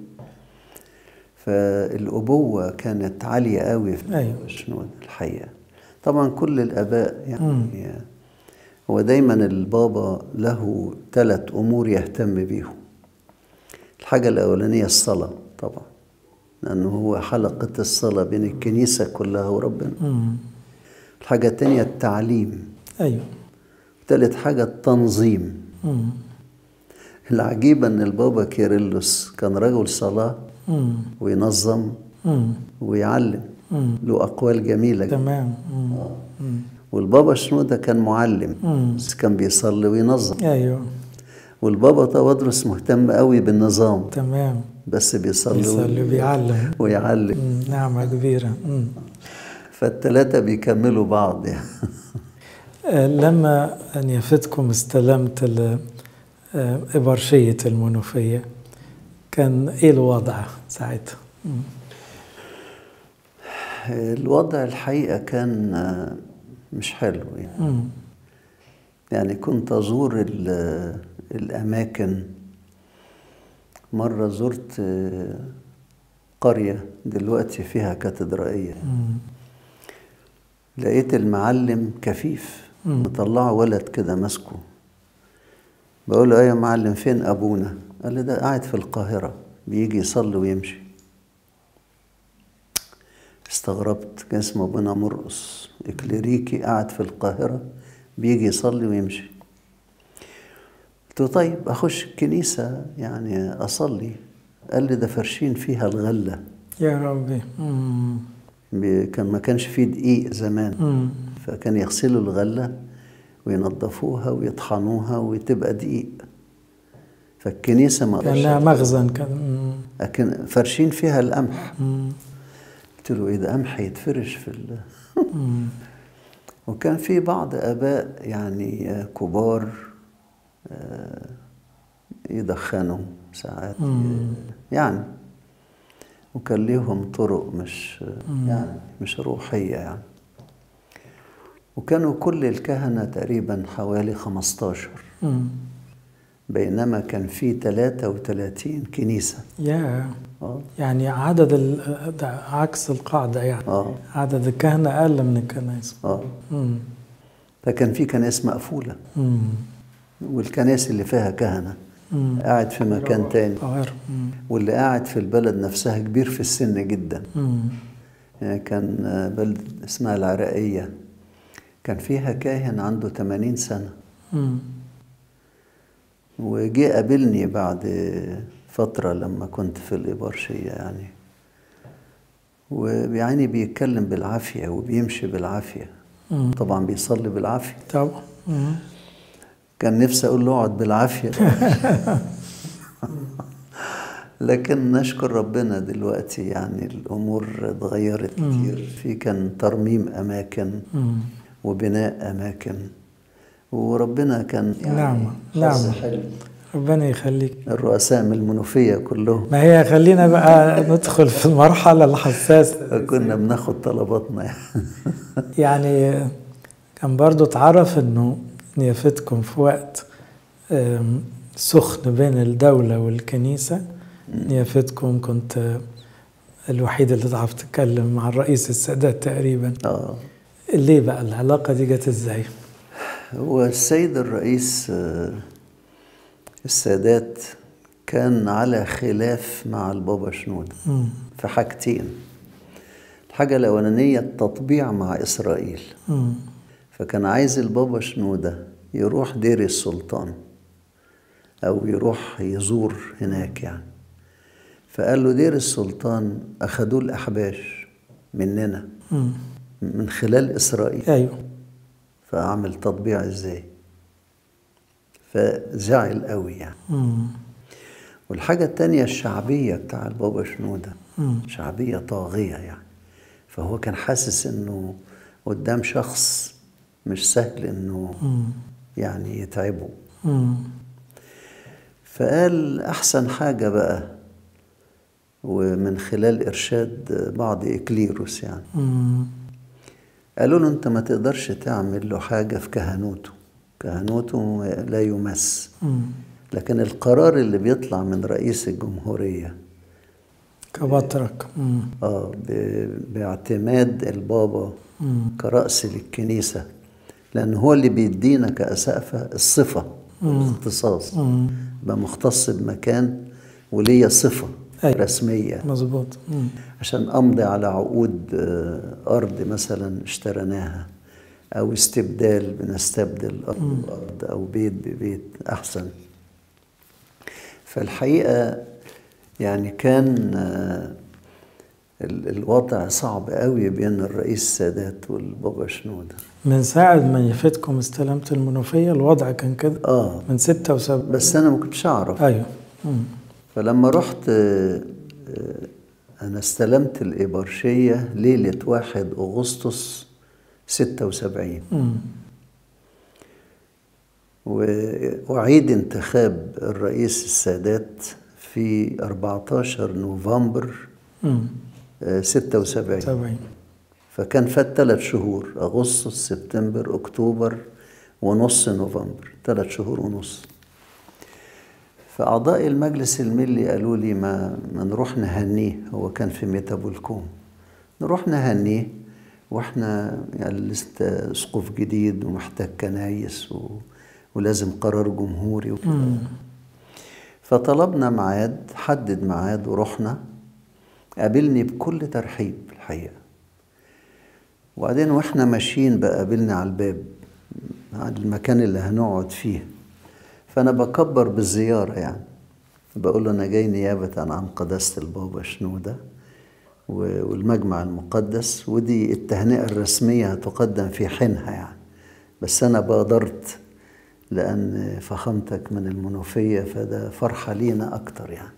فالأبوة كانت عالية قوي في أيوة. شنو الحقيقة طبعا كل الآباء مم. يعني هو دايما البابا له ثلاث أمور يهتم بيهم الحاجة الأولانية الصلاة طبعا لأنه هو حلقة الصلاة بين الكنيسة كلها وربنا مم. الحاجة التانية التعليم ايوه ثالث حاجة التنظيم مم. العجيب أن البابا كيرلس كان رجل صلاة مم. وينظم مم. ويعلم مم. له أقوال جميلة جدا تمام مم. مم. والبابا شنودة كان معلم مم. بس كان بيصلي وينظم ايوه والبابا توادرس مهتم قوي بالنظام تمام بس بيصلي بيصلي وبيعلم ويعلم مم. نعمة كبيرة مم. فالتلاتة بيكملوا بعض يعني آه، لما أن يفتكم استلمت ال- آه، إبرشية المنوفية كان إيه الوضع ساعتها؟ مم. الوضع الحقيقة كان آه، مش حلو يعني مم. يعني كنت أزور ال- الأماكن مرة زرت آه، قرية دلوقتي فيها كاتدرائية مم. لقيت المعلم كفيف مم. مطلعه ولد كده ماسكه بقول له ايه يا معلم فين ابونا قال لي ده قاعد في القاهرة بيجي يصلي ويمشي استغربت كان اسمه ابونا مرقص اكليريكي قاعد في القاهرة بيجي يصلي ويمشي قلت له طيب اخش الكنيسة يعني اصلي قال لي ده فرشين فيها الغلة يا ربي مم. بي- كان ما كانش فيه دقيق زمان مم. فكان يغسلوا الغلة وينظفوها ويطحنوها وتبقى دقيق فالكنيسة ما كأنها قدرش مخزن كان مم. لكن فرشين فيها القمح مم. قلت له ايه ده قمح يتفرش في ال... مم. وكان في بعض اباء يعني آه، كبار آه، يدخنوا ساعات مم. يعني وكان ليهم طرق مش مم. يعني مش روحية يعني وكانوا كل الكهنة تقريبا حوالي 15 مم. بينما كان في 33 كنيسة يا اه يعني عدد ال... ده عكس القاعدة يعني اه عدد الكهنة أقل من الكنائس اه مم. فكان في كنائس مقفولة مم. والكنائس اللي فيها كهنة مم. قاعد في مكان تاني القاهرة مم. واللي قاعد في البلد نفسها كبير في السن جدا مم. يعني كان بلد اسمها العراقية كان فيها كاهن عنده 80 سنة مم. وجي قابلني بعد فترة لما كنت في الإبارشية يعني ويعني بيتكلم بالعافية وبيمشي بالعافية مم. طبعا بيصلي بالعافية طبعا مم. كان نفسي أقول له اقعد بالعافية لكن نشكر ربنا دلوقتي يعني الأمور اتغيرت كتير في كان ترميم أماكن مم. وبناء أماكن وربنا كان يعني نعمة حظ نعمة حلو ربنا يخليك الرؤساء من المنوفية كلهم ما هي خلينا بقى ندخل في المرحلة الحساسة كنا بناخد طلباتنا يعني. يعني كان برضو اتعرف انه نيافتكم في وقت آم، سخن بين الدولة والكنيسة نيافتكم كنت الوحيد اللي تعرف تتكلم مع الرئيس السادات تقريبا اه ليه بقى العلاقة دي جت ازاي؟ هو السيد الرئيس آه، السادات كان على خلاف مع البابا شنودة مم. في حاجتين الحاجة الأولانية التطبيع مع إسرائيل مم. فكان عايز البابا شنودة يروح دير السلطان أو يروح يزور هناك يعني فقال له دير السلطان أخدوه الأحباش مننا مم. من خلال إسرائيل ايوه فأعمل تطبيع إزاي فزعل قوي يعني مم. والحاجة التانية الشعبية بتاع البابا شنودة مم. شعبية طاغية يعني فهو كان حاسس إنه قدام شخص مش سهل إنه مم. يعني يتعبه مم. فقال أحسن حاجة بقى ومن خلال إرشاد بعض إكليروس يعني مم. قالوا له أنت ما تقدرش تعمل له حاجة في كهنوته كهنوته لا يمس مم. لكن القرار اللي بيطلع من رئيس الجمهورية كبطرك مم. آه ب- باعتماد البابا مم. كرأس للكنيسة لأن هو اللي بيدينا كأسقفة الصفة الاختصاص مم. يبقى مختص بمكان وليا صفة أيوة. رسمية مظبوط مم. عشان أمضي على عقود آه، أرض مثلا اشتريناها أو استبدال بنستبدل أرض بأرض أو بيت ببيت أحسن فالحقيقة يعني كان آه، ال- الوضع صعب قوي بين الرئيس السادات والبابا شنودة من ساعة ما يفتكم استلمت المنوفية الوضع كان كده آه من ستة وسبعين بس أنا ما كنتش أعرف أيوه مم. فلما رحت آه، آه، أنا استلمت الإبرشية ليلة واحد أغسطس ستة وسبعين مم. وأعيد انتخاب الرئيس السادات في 14 نوفمبر مم. آه، 76 سبعين فكان فات ثلاث شهور أغسطس سبتمبر أكتوبر ونص نوفمبر ثلاث شهور ونص فأعضاء المجلس الملي قالوا لي ما, ما نروح نهنيه هو كان في ميتابولكوم نروح نهنيه واحنا يعني لسه اسقف جديد ومحتاج كنايس و... ولازم قرار جمهوري وكده مم. فطلبنا ميعاد حدد ميعاد ورحنا قابلني بكل ترحيب الحقيقة وبعدين واحنا ماشيين بقى قابلني على الباب على المكان اللي هنقعد فيه فأنا بكبر بالزيارة يعني بقول له أنا جاي نيابة عن قداسة البابا شنودة و- والمجمع المقدس ودي التهنئة الرسمية هتقدم في حينها يعني بس أنا بادرت لأن فخامتك من المنوفية فده فرحة لينا أكتر يعني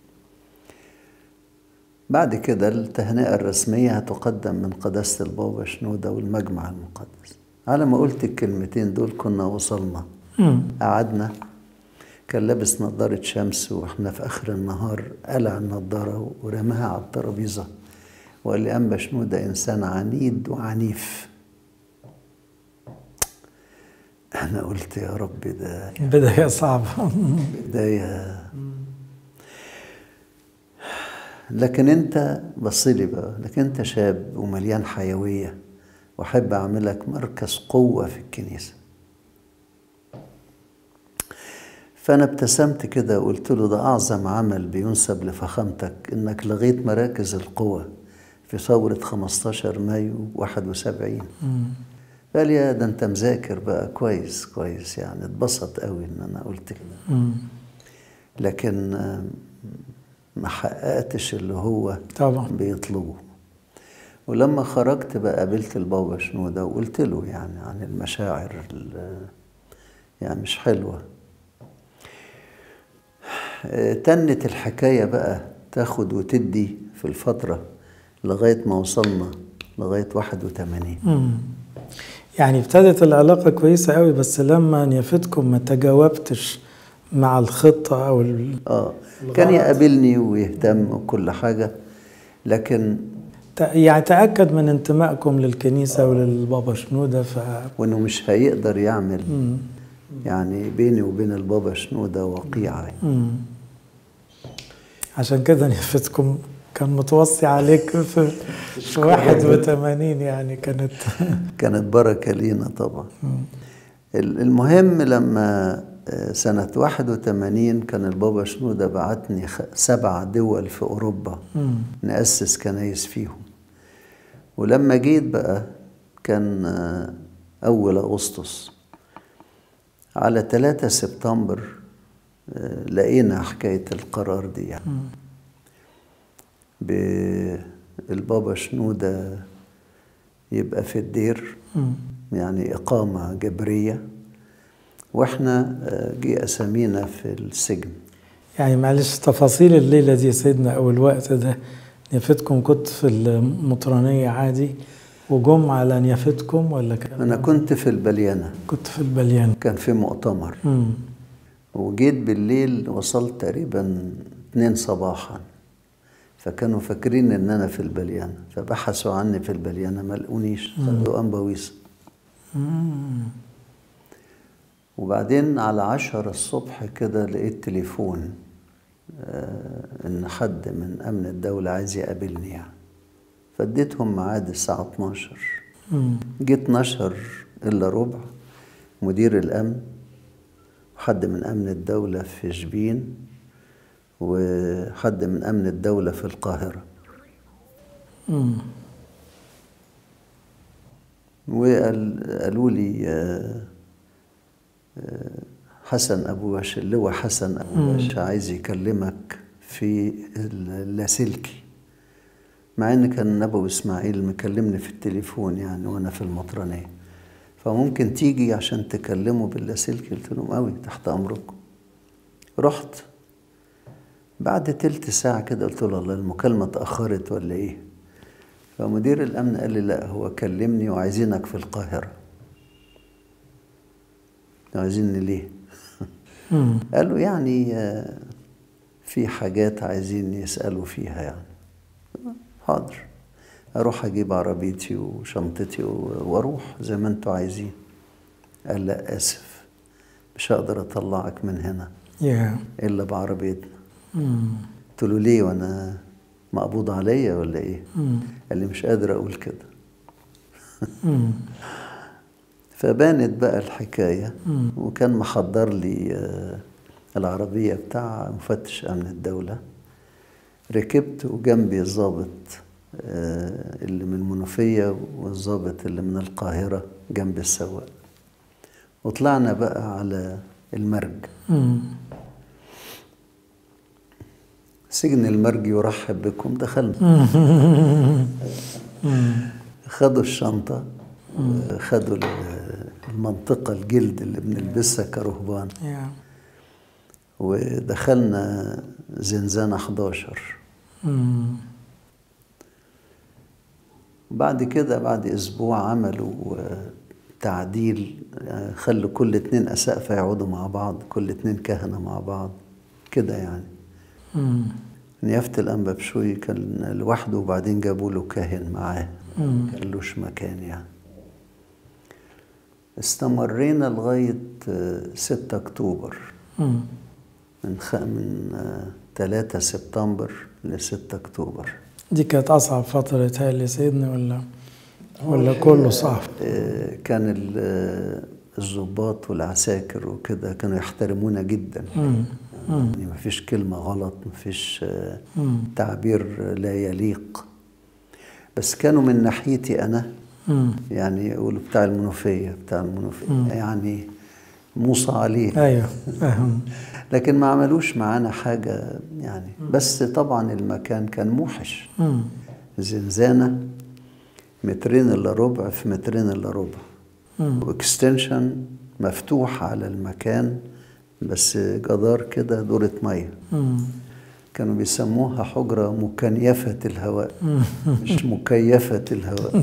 بعد كده التهنئة الرسمية هتقدم من قداسة البابا شنودة والمجمع المقدس على ما قلت الكلمتين دول كنا وصلنا مم. قعدنا كان لابس نظارة شمس واحنا في آخر النهار قلع النظارة ورماها على الترابيزة وقال لي أنبا شنودة إنسان عنيد وعنيف أنا قلت يا رب ده بداية صعبة بداية لكن أنت بصلي بقى لكن أنت شاب ومليان حيوية وأحب أعملك مركز قوة في الكنيسة فأنا ابتسمت كده وقلت له ده أعظم عمل بينسب لفخامتك إنك لغيت مراكز القوة في ثورة 15 مايو 71 قال يا ده أنت مذاكر بقى كويس كويس يعني اتبسط قوي إن أنا قلت كده مم. لكن آه، ما حققتش اللي هو طبعا بيطلبه ولما خرجت بقى قابلت البابا شنودة وقلت له يعني عن المشاعر ال- يعني مش حلوة آه، تنت الحكاية بقى تاخد وتدي في الفترة لغاية ما وصلنا لغاية 81 مم. يعني ابتدت العلاقة كويسة قوي بس لما نيافتكم ما تجاوبتش مع الخطة أو ال... اه كان يقابلني ويهتم وكل حاجة لكن ت- يعني تأكد من انتمائكم للكنيسة وللبابا شنودة ف وانه مش هيقدر يعمل مم. يعني بيني وبين البابا شنودة وقيعة يعني. مم. عشان كده نيافتكم كان متوصي عليك في, في 81 يعني كانت كانت بركة لينا طبعا ال- المهم لما آه، سنة 81 كان البابا شنودة بعتني خ- سبع دول في أوروبا مم. نأسس كنايس فيهم ولما جيت بقى كان آه، أول أغسطس على 3 سبتمبر آه، لقينا حكاية القرار دي يعني بالبابا شنودة يبقى في الدير مم. يعني إقامة جبرية وإحنا آه، جه أسامينا في السجن يعني معلش تفاصيل الليلة دي يا سيدنا أو الوقت ده نيافتكم كنت في المطرانية عادي وجم على نيافتكم ولا كان أنا كنت في البليانة كنت في البليان كان في مؤتمر مم. وجيت بالليل وصلت تقريبا اتنين صباحا فكانوا فاكرين ان انا في البليانة فبحثوا عني في البليانة ما لقونيش خدوا انبويس مم. وبعدين على عشرة الصبح كده لقيت تليفون آه ان حد من امن الدولة عايز يقابلني يعني فاديتهم ميعاد الساعة 12 مم. جيت 12 الا ربع مدير الامن وحد من امن الدولة في شبين وحد من امن الدولة في القاهرة مم. وقالوا لي آه، آه، حسن ابو باش اللواء حسن ابو باش عايز يكلمك في اللاسلكي مع ان كان نبوي اسماعيل مكلمني في التليفون يعني وانا في المطرانيه فممكن تيجي عشان تكلمه باللاسلكي قلت لهم قوي تحت امركم رحت بعد تلت ساعة كده قلت له الله المكالمة اتأخرت ولا إيه؟ فمدير الأمن قال لي لا هو كلمني وعايزينك في القاهرة عايزيني ليه؟ مم. قال له يعني آه، في حاجات عايزين يسألوا فيها يعني حاضر أروح أجيب عربيتي وشنطتي و- وأروح زي ما أنتوا عايزين قال لا آسف مش هقدر أطلعك من هنا يا إلا بعربيتنا مم. قلت له ليه وأنا مقبوض عليا ولا إيه؟ مم. قال لي مش قادر أقول كده مم. فبانت بقى الحكاية مم. وكان محضر لي آه، العربية بتاع مفتش أمن الدولة ركبت وجنبي الضابط آه، اللي من المنوفية والضابط اللي من القاهرة جنب السواق وطلعنا بقى على المرج مم. سجن المرج يرحب بكم دخلنا مم. خدوا الشنطة خدوا ال- المنطقة الجلد اللي بنلبسها كرهبان يا ودخلنا زنزانة 11 مم. بعد كده بعد أسبوع عملوا آه، تعديل آه، خلوا كل اتنين أسقفة يقعدوا مع بعض كل اتنين كهنة مع بعض كده يعني مم. نيافة الأنبا بشوي كان لوحده وبعدين جابوا له كاهن معاه مم. كان لوش مكان يعني استمرينا لغاية آه، 6 أكتوبر مم. من خ... من آه، 3 سبتمبر ل 6 أكتوبر دي كانت أصعب فترة هاي سيدنا ولا ولا كله صعب آه، كان ال- آه، الضباط والعساكر وكده كانوا يحترمونا جدا مم. مم. يعني مفيش كلمة غلط مفيش آه، مم. تعبير لا يليق بس كانوا من ناحيتي أنا مم. يعني يقولوا بتاع المنوفية بتاع المنوفية مم. يعني موصى عليه أيوه فاهم لكن ما عملوش معانا حاجة يعني بس طبعا المكان كان موحش مم. زنزانة مترين إلا ربع في مترين إلا ربع مم. واكستنشن مفتوح على المكان بس جدار كده دورة مية مم. كانوا بيسموها حجرة مكيفة الهواء مم. مش مكيفة الهواء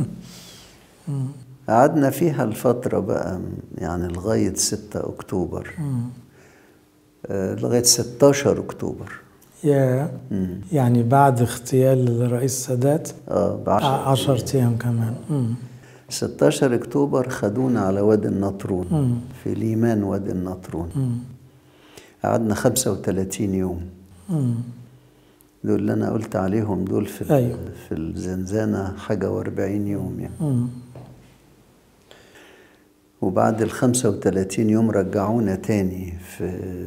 قعدنا فيها الفترة بقى يعني لغاية 6 أكتوبر مم. آه، لغاية 16 أكتوبر يا مم. يعني بعد اغتيال الرئيس السادات اه بعشر عشر أيام كمان مم. 16 أكتوبر خدونا على وادي النطرون مم. في ليمان وادي النطرون مم. قعدنا 35 يوم مم. دول اللي أنا قلت عليهم دول في ال- أيوة. في الزنزانة حاجة وأربعين يوم يعني مم. وبعد ال 35 يوم رجعونا تاني في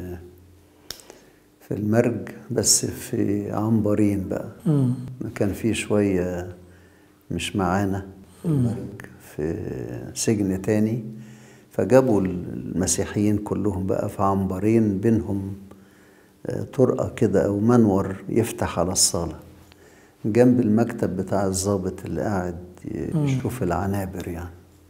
في المرج بس في عنبرين بقى مم. كان في شوية مش معانا في المرج في سجن تاني فجابوا المسيحيين كلهم بقى في عنبرين بينهم آه، طرقة كده أو منور يفتح على الصالة جنب المكتب بتاع الضابط اللي قاعد يشوف العنابر يعني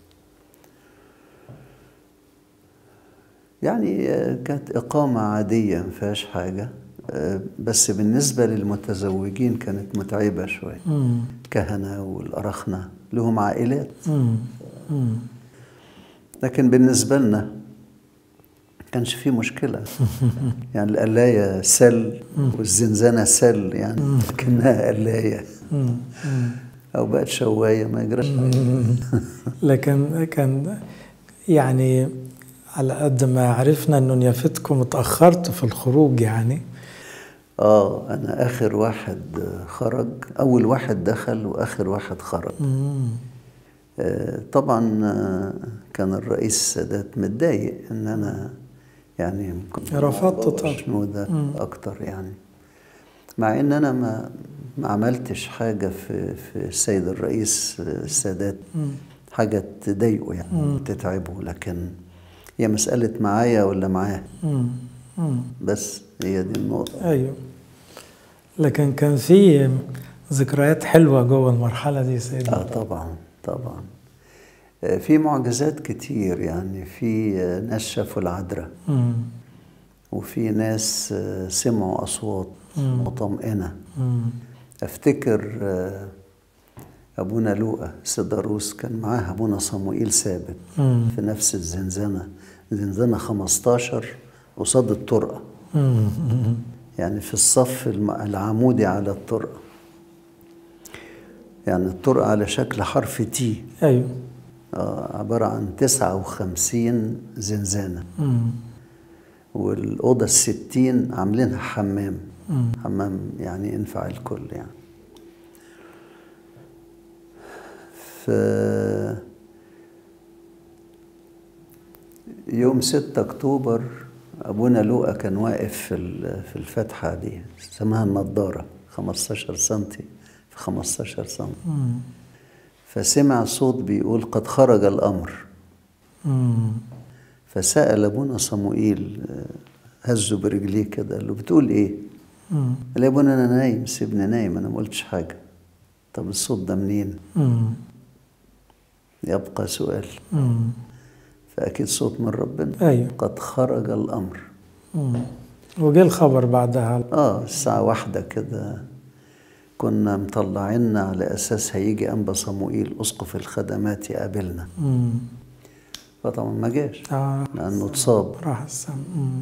يعني آه، كانت إقامة عادية ما فيهاش حاجة آه، بس بالنسبة للمتزوجين كانت متعبة شوية مم. كهنة والأرخنة لهم عائلات مم. مم. لكن بالنسبة لنا كانش في مشكلة يعني القلاية سل والزنزانة سل يعني كأنها قلاية مم. مم. أو بقت شواية ما يجراش حاجة. لكن كان يعني على قد ما عرفنا انه نيافتكم اتاخرتوا في الخروج يعني آه أنا آخر واحد خرج أول واحد دخل وآخر واحد خرج مم. آه، طبعا آه، كان الرئيس السادات متضايق ان انا يعني كنت رفضت طبعا. شنودة مم. اكتر يعني مع ان انا ما ما عملتش حاجة في في السيد الرئيس آه، السادات مم. حاجة تضايقه يعني مم. تتعبه لكن هي مسألة معايا ولا معاه مم. مم. بس هي دي النقطة ايوه لكن كان في ذكريات حلوه جوه المرحله دي اه سيدنا طبعا طبعا آه، في معجزات كتير يعني في آه، ناس شافوا العذراء مم. وفي ناس آه، سمعوا أصوات مم. مطمئنة مم. أفتكر آه، أبونا لوقا سيداروس كان معاه أبونا صموئيل ثابت مم. في نفس الزنزانة زنزانة 15 قصاد الطرقة مم. مم. يعني في الصف الم- العمودي على الطرقة يعني الطرقة على شكل حرف تي ايوه آه، عبارة عن 59 زنزانة مم. والأوضة الستين عاملينها حمام مم. حمام يعني ينفع الكل يعني ف يوم 6 أكتوبر أبونا لوقا كان واقف في ال- في الفتحة دي اسمها النضارة 15 سنتي في 15 سنتي مم. فسمع صوت بيقول قد خرج الأمر مم. فسأل أبونا صموئيل آه، هزه برجليه كده قال له بتقول إيه؟ مم. قال يا ابونا أنا نايم سيبني نايم أنا ما قلتش حاجة طب الصوت ده منين؟ مم. يبقى سؤال مم. فأكيد صوت من ربنا ايوه قد خرج الأمر مم. وجه الخبر بعدها آه الساعة واحدة كده كنا مطلعيننا على أساس هيجي أنبا صموئيل أسقف الخدمات يقابلنا مم. فطبعا ما جاش آه. لأنه اتصاب راح السما مم.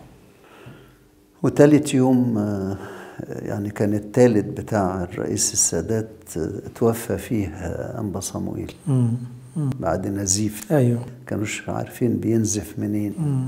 وتالت يوم آه، يعني كان التالت بتاع الرئيس السادات آه، توفى فيه آه، أنبا صموئيل مم. بعد نزيف ايوه كانوش عارفين بينزف منين مم.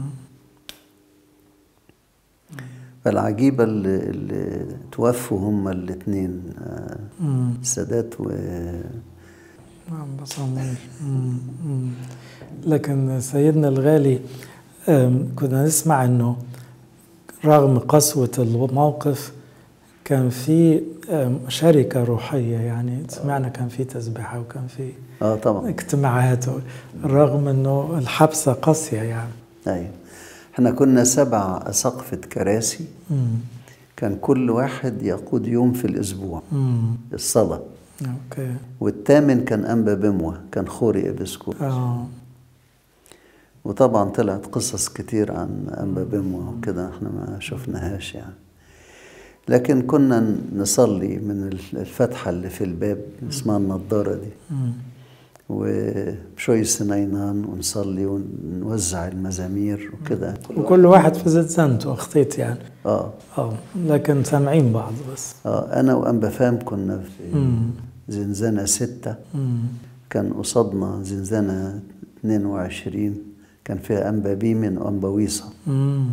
فالعجيبة اللي, اللي توفوا هما الاتنين آه، مم. السادات و نعم بصمير مم. مم. لكن سيدنا الغالي آم، كنا نسمع انه رغم قسوة الموقف كان في آم، شركة روحية يعني سمعنا كان في تسبيحة وكان في اه طبعا اجتماعات رغم انه الحبسة قاسية يعني ايوه احنا كنا سبع أسقفة كراسي مم. كان كل واحد يقود يوم في الأسبوع مم. الصلاة اوكي والثامن كان أنبا بموة كان خوري إبسكوب اه وطبعا طلعت قصص كتير عن أنبا بموة وكده احنا ما شفناهاش يعني لكن كنا نصلي من الفتحة اللي في الباب اسمها النضارة دي مم. وشوي سنينان ونصلي ونوزع المزامير وكده وكل واحد في زنزانته اخطيت يعني اه اه لكن سامعين بعض بس اه انا وانبا فام كنا في مم. زنزانة ستة مم. كان قصادنا زنزانة 22 كان فيها أنبا بيمن وأنبا ويصة مم.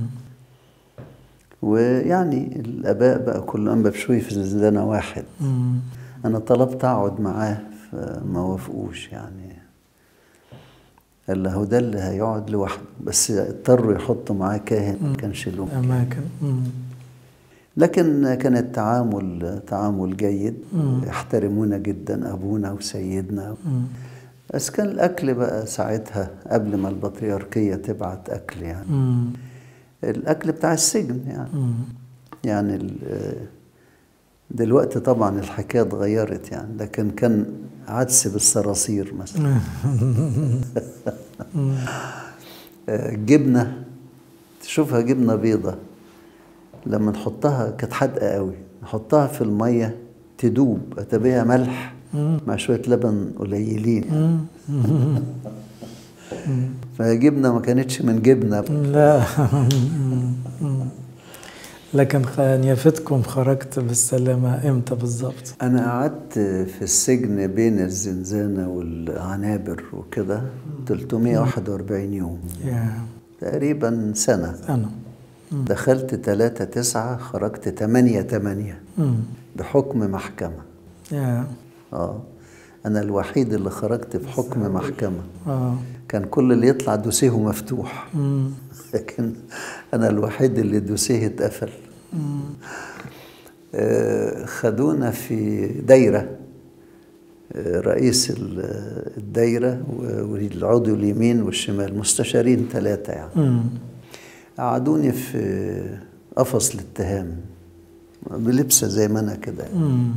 ويعني الآباء بقى كل أنبا بشوي في زنزانة واحد مم. أنا طلبت أقعد معاه فما وافقوش يعني قال له ده اللي هيقعد لوحده بس اضطروا يحطوا معاه كاهن ما كانش له أماكن مم. لكن كان التعامل تعامل جيد مم. يحترمونا جدا أبونا وسيدنا مم. بس كان الأكل بقى ساعتها قبل ما البطريركية تبعت أكل يعني مم. الأكل بتاع السجن يعني مم. يعني ال- دلوقتي طبعا الحكاية اتغيرت يعني لكن كان عدس بالصراصير مثلا آه، جبنة تشوفها جبنة بيضة لما نحطها كانت حادقة قوي نحطها في المية تدوب أتبيها ملح مع شوية لبن قليلين مم. فهي جبنة ما كانتش من جبنة لا مم. لكن خ- نيافتكم خرجت بالسلامة امتى بالضبط؟ أنا قعدت في السجن بين الزنزانة والعنابر وكده 341 يوم يا تقريبا سنة أنا دخلت 3 9 خرجت 8 8 مم. بحكم محكمة يا اه أنا الوحيد اللي خرجت بحكم محكمة اه كان كل اللي يطلع دوسيه مفتوح مم. لكن أنا الوحيد اللي دوسيه اتقفل آه، خدونا في دايرة آه، رئيس ال- الدايرة و- والعضو اليمين والشمال مستشارين ثلاثة يعني مم. قعدوني في قفص الاتهام بلبسة زي ما أنا كده يعني. مم.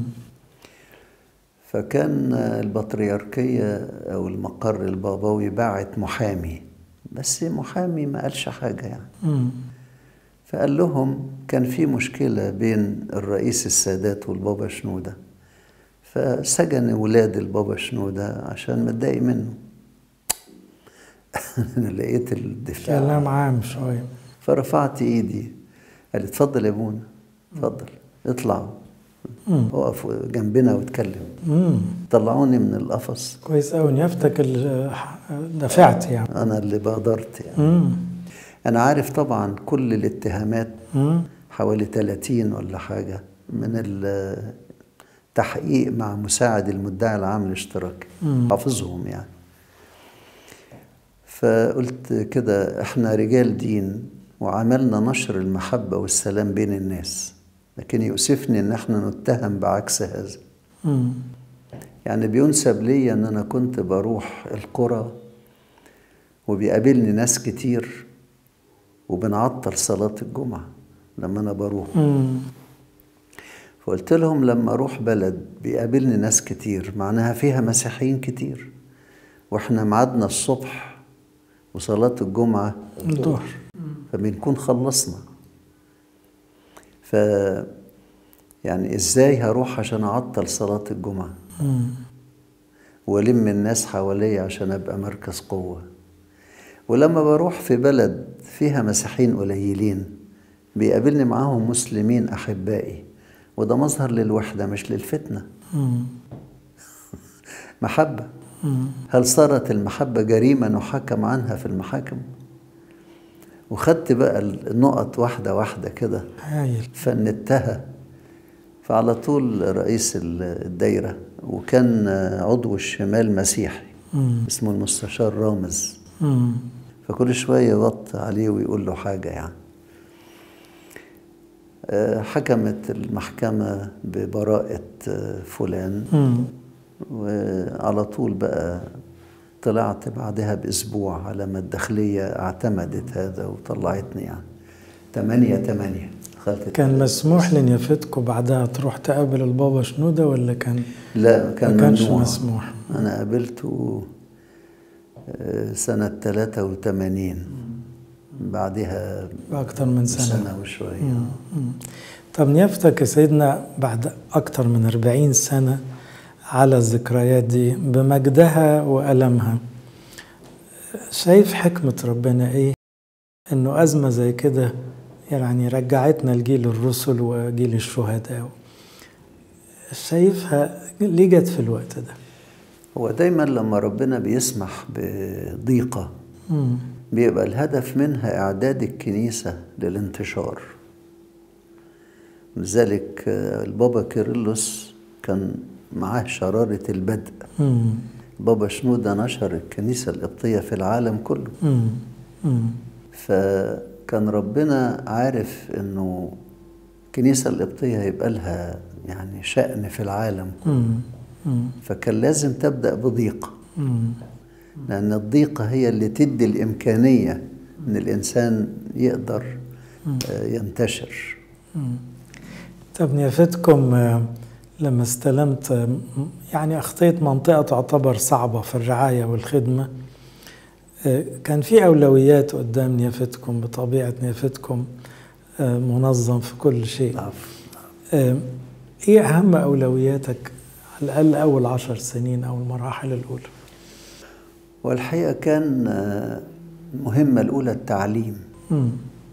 فكان البطريركية أو المقر البابوي باعت محامي بس محامي ما قالش حاجة يعني مم. فقال لهم كان في مشكلة بين الرئيس السادات والبابا شنودة فسجن ولاد البابا شنودة عشان متضايق منه أنا لقيت الدفاع كلام عام شوي فرفعت ايدي قال لي اتفضل يا ابونا اتفضل اطلع اقف جنبنا واتكلم مم. طلعوني من القفص كويس أوي نيافتك ال- دفعت يعني انا اللي بادرت يعني مم. انا عارف طبعا كل الاتهامات مم. حوالي 30 ولا حاجه من التحقيق مع مساعد المدعي العام الاشتراكي مم. حافظهم يعني فقلت كده احنا رجال دين وعملنا نشر المحبة والسلام بين الناس لكن يؤسفني ان احنا نتهم بعكس هذا مم. يعني بينسب لي ان انا كنت بروح القرى وبيقابلني ناس كتير وبنعطل صلاة الجمعة لما انا بروح مم. فقلت لهم لما اروح بلد بيقابلني ناس كتير معناها فيها مسيحيين كتير واحنا ميعادنا الصبح وصلاة الجمعة الظهر فبنكون خلصنا ف يعني ازاي هروح عشان اعطل صلاة الجمعة مم. والم الناس حواليا عشان ابقى مركز قوة ولما بروح في بلد فيها مسيحيين قليلين بيقابلني معاهم مسلمين احبائي وده مظهر للوحدة مش للفتنة مم. محبة مم. هل صارت المحبة جريمة نحكم عنها في المحاكم وخدت بقى النقط واحدة واحدة كده هايل فندتها فعلى طول رئيس الدايرة وكان عضو الشمال مسيحي مم. اسمه المستشار رامز مم. فكل شوية يوط عليه ويقول له حاجة يعني آه، حكمت المحكمة ببراءة آه، فلان مم. وعلى طول بقى طلعت بعدها بأسبوع على ما الداخلية اعتمدت هذا وطلعتني يعني تمانية تمانية خدت كان مسموح لنيافتكم بعدها تروح تقابل البابا شنودة ولا كان لا كان ما كانش ممنوع. مسموح أنا قابلته آه، سنة 83 بعدها بأكتر من سنة سنة وشوية مم. مم. طب نيافتك يا سيدنا بعد أكتر من أربعين سنة على الذكريات دي بمجدها وألمها شايف حكمة ربنا إيه إنه أزمة زي كده يعني رجعتنا لجيل الرسل وجيل الشهداء شايفها ليه جت في الوقت ده هو دايما لما ربنا بيسمح بضيقة مم. بيبقى الهدف منها إعداد الكنيسة للانتشار لذلك آه، البابا كيرلس كان معاه شرارة البدء مم. بابا شنودة نشر الكنيسة القبطية في العالم كله مم. مم. فكان ربنا عارف انه الكنيسة القبطية هيبقى لها يعني شأن في العالم كله مم. مم. فكان لازم تبدأ بضيقة مم. لأن الضيقة هي اللي تدي الإمكانية إن الإنسان يقدر آه، ينتشر مم. طب نيافتكم آه، لما استلمت آه، م- يعني أخطيت منطقة تعتبر صعبة في الرعاية والخدمة آه، كان في أولويات قدام نيافتكم بطبيعة نيافتكم آه، منظم في كل شيء عفو. آه، إيه أهم أولوياتك على الأقل أول عشر سنين أو المراحل الأولى والحقيقة كان آه، المهمة الأولى التعليم مم.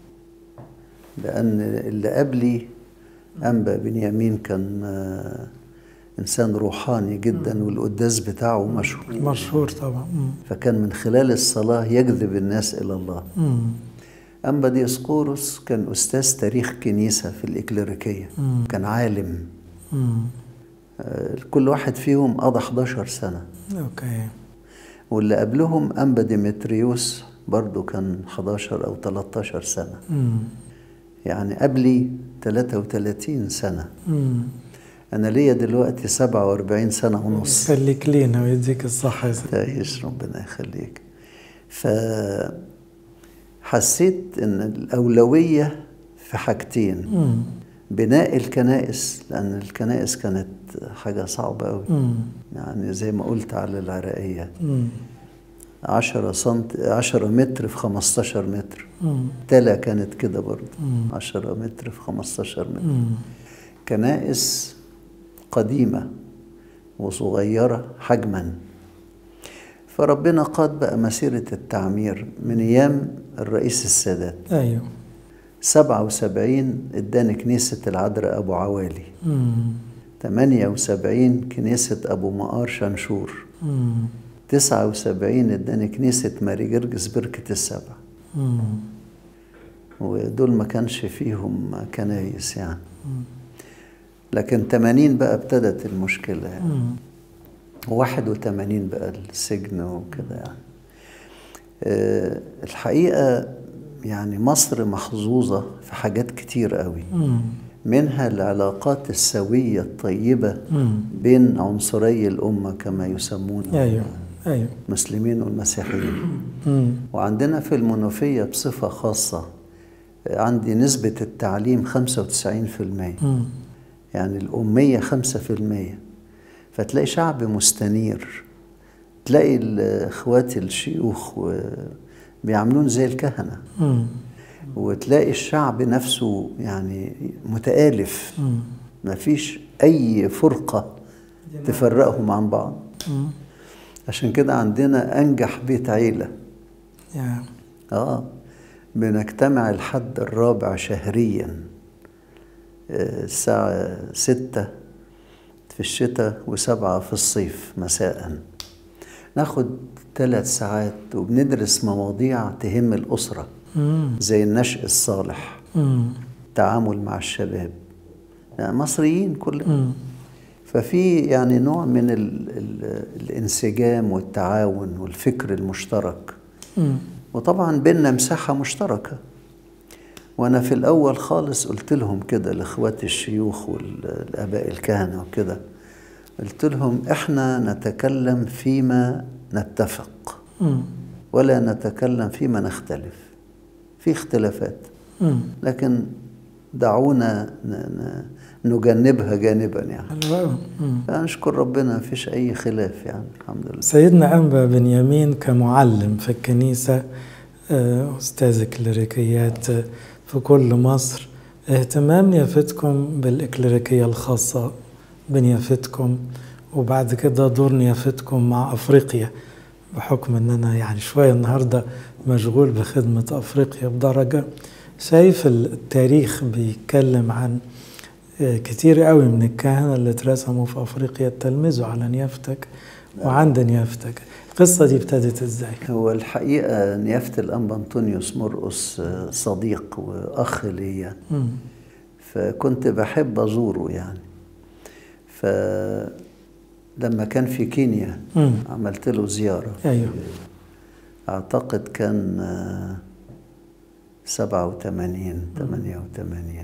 لأن اللي قبلي أنبا بنيامين كان آه، إنسان روحاني جدا والقداس بتاعه مشهور مشهور طبعا مم. فكان من خلال الصلاة يجذب الناس إلى الله مم. أنبا ديسقورس كان أستاذ تاريخ كنيسة في الإكليريكية مم. كان عالم مم. آه، كل واحد فيهم قضى 11 سنة أوكي واللي قبلهم أنبا ديمتريوس برضو كان 11 أو 13 سنة مم. يعني قبلي 33 سنة مم. أنا ليا دلوقتي 47 سنة ونص خليك لينا ويديك الصحة يا سيدي. تعيش ربنا يخليك فحسيت ان الاولويه في حاجتين مم. بناء الكنائس لان الكنائس كانت حاجه صعبه قوي مم. يعني زي ما قلت على العراقيه مم. 10 سنت 10 متر في 15 متر مم. تلا كانت كده برضه مم. 10 متر في 15 متر مم. كنائس قديمة وصغيرة حجما فربنا قاد بقى مسيرة التعمير من أيام الرئيس السادات ايوه سبعة وسبعين اداني كنيسة العذراء أبو عوالي مم. تمانية وسبعين كنيسة أبو مقار شنشور مم. تسعة وسبعين اداني كنيسة ماري جرجس بركة السبع مم. ودول ما كانش فيهم كنايس يعني لكن 80 بقى ابتدت المشكلة يعني مم. واحد وثمانين بقى السجن وكده يعني أه الحقيقة يعني مصر محظوظة في حاجات كتير قوي مم. منها العلاقات السوية الطيبة مم. بين عنصري الأمة كما يسمون ايوه ايوه المسلمين والمسيحيين مم. وعندنا في المنوفية بصفة خاصة آه، عندي نسبة التعليم 95% مم. يعني الأمية خمسة في المية فتلاقي شعب مستنير تلاقي الإخوات الشيوخ و- بيعملون زي الكهنة مم. وتلاقي الشعب نفسه يعني متآلف مم. مفيش أي فرقة تفرقهم عن بعض مم. عشان كده عندنا أنجح بيت عيلة يا آه بنجتمع الحد الرابع شهريا آه، الساعة ستة في الشتاء وسبعة في الصيف مساء ناخد ثلاث ساعات وبندرس مواضيع تهم الأسرة مم. زي النشء الصالح مم. التعامل مع الشباب يعني مصريين كلهم مم. ففي يعني نوع من ال ال الانسجام والتعاون والفكر المشترك مم. وطبعا بيننا مساحة مشتركة وأنا في الأول خالص قلت لهم كده لإخواتي الشيوخ والآباء الكهنة وكده قلت لهم إحنا نتكلم فيما نتفق مم. ولا نتكلم فيما نختلف في اختلافات مم. لكن دعونا ن- ن- نجنبها جانبا يعني حلو أوي. مم. فنشكر ربنا مفيش أي خلاف يعني الحمد لله سيدنا أنبا بنيامين كمعلم في الكنيسة آه، أستاذ كليريكيات آه، في كل مصر اهتمام نيافتكم بالإكليريكية الخاصة بنيافتكم وبعد كده دور نيافتكم مع أفريقيا بحكم أن أنا يعني شوية النهاردة مشغول بخدمة أفريقيا بدرجة شايف التاريخ بيتكلم عن آه، كتير قوي من الكهنة اللي اترسموا في أفريقيا اتلمذوا على نيافتك وعند نيافتك القصة دي ابتدت ازاي؟ هو الحقيقة نيافة الأنبا أنطونيوس مرقس آه، صديق وأخ ليا مم. فكنت بحب أزوره يعني فلما كان في كينيا مم. عملت له زيارة ايوه أعتقد كان آه، سبعة وثمانين ثمانية وثمانين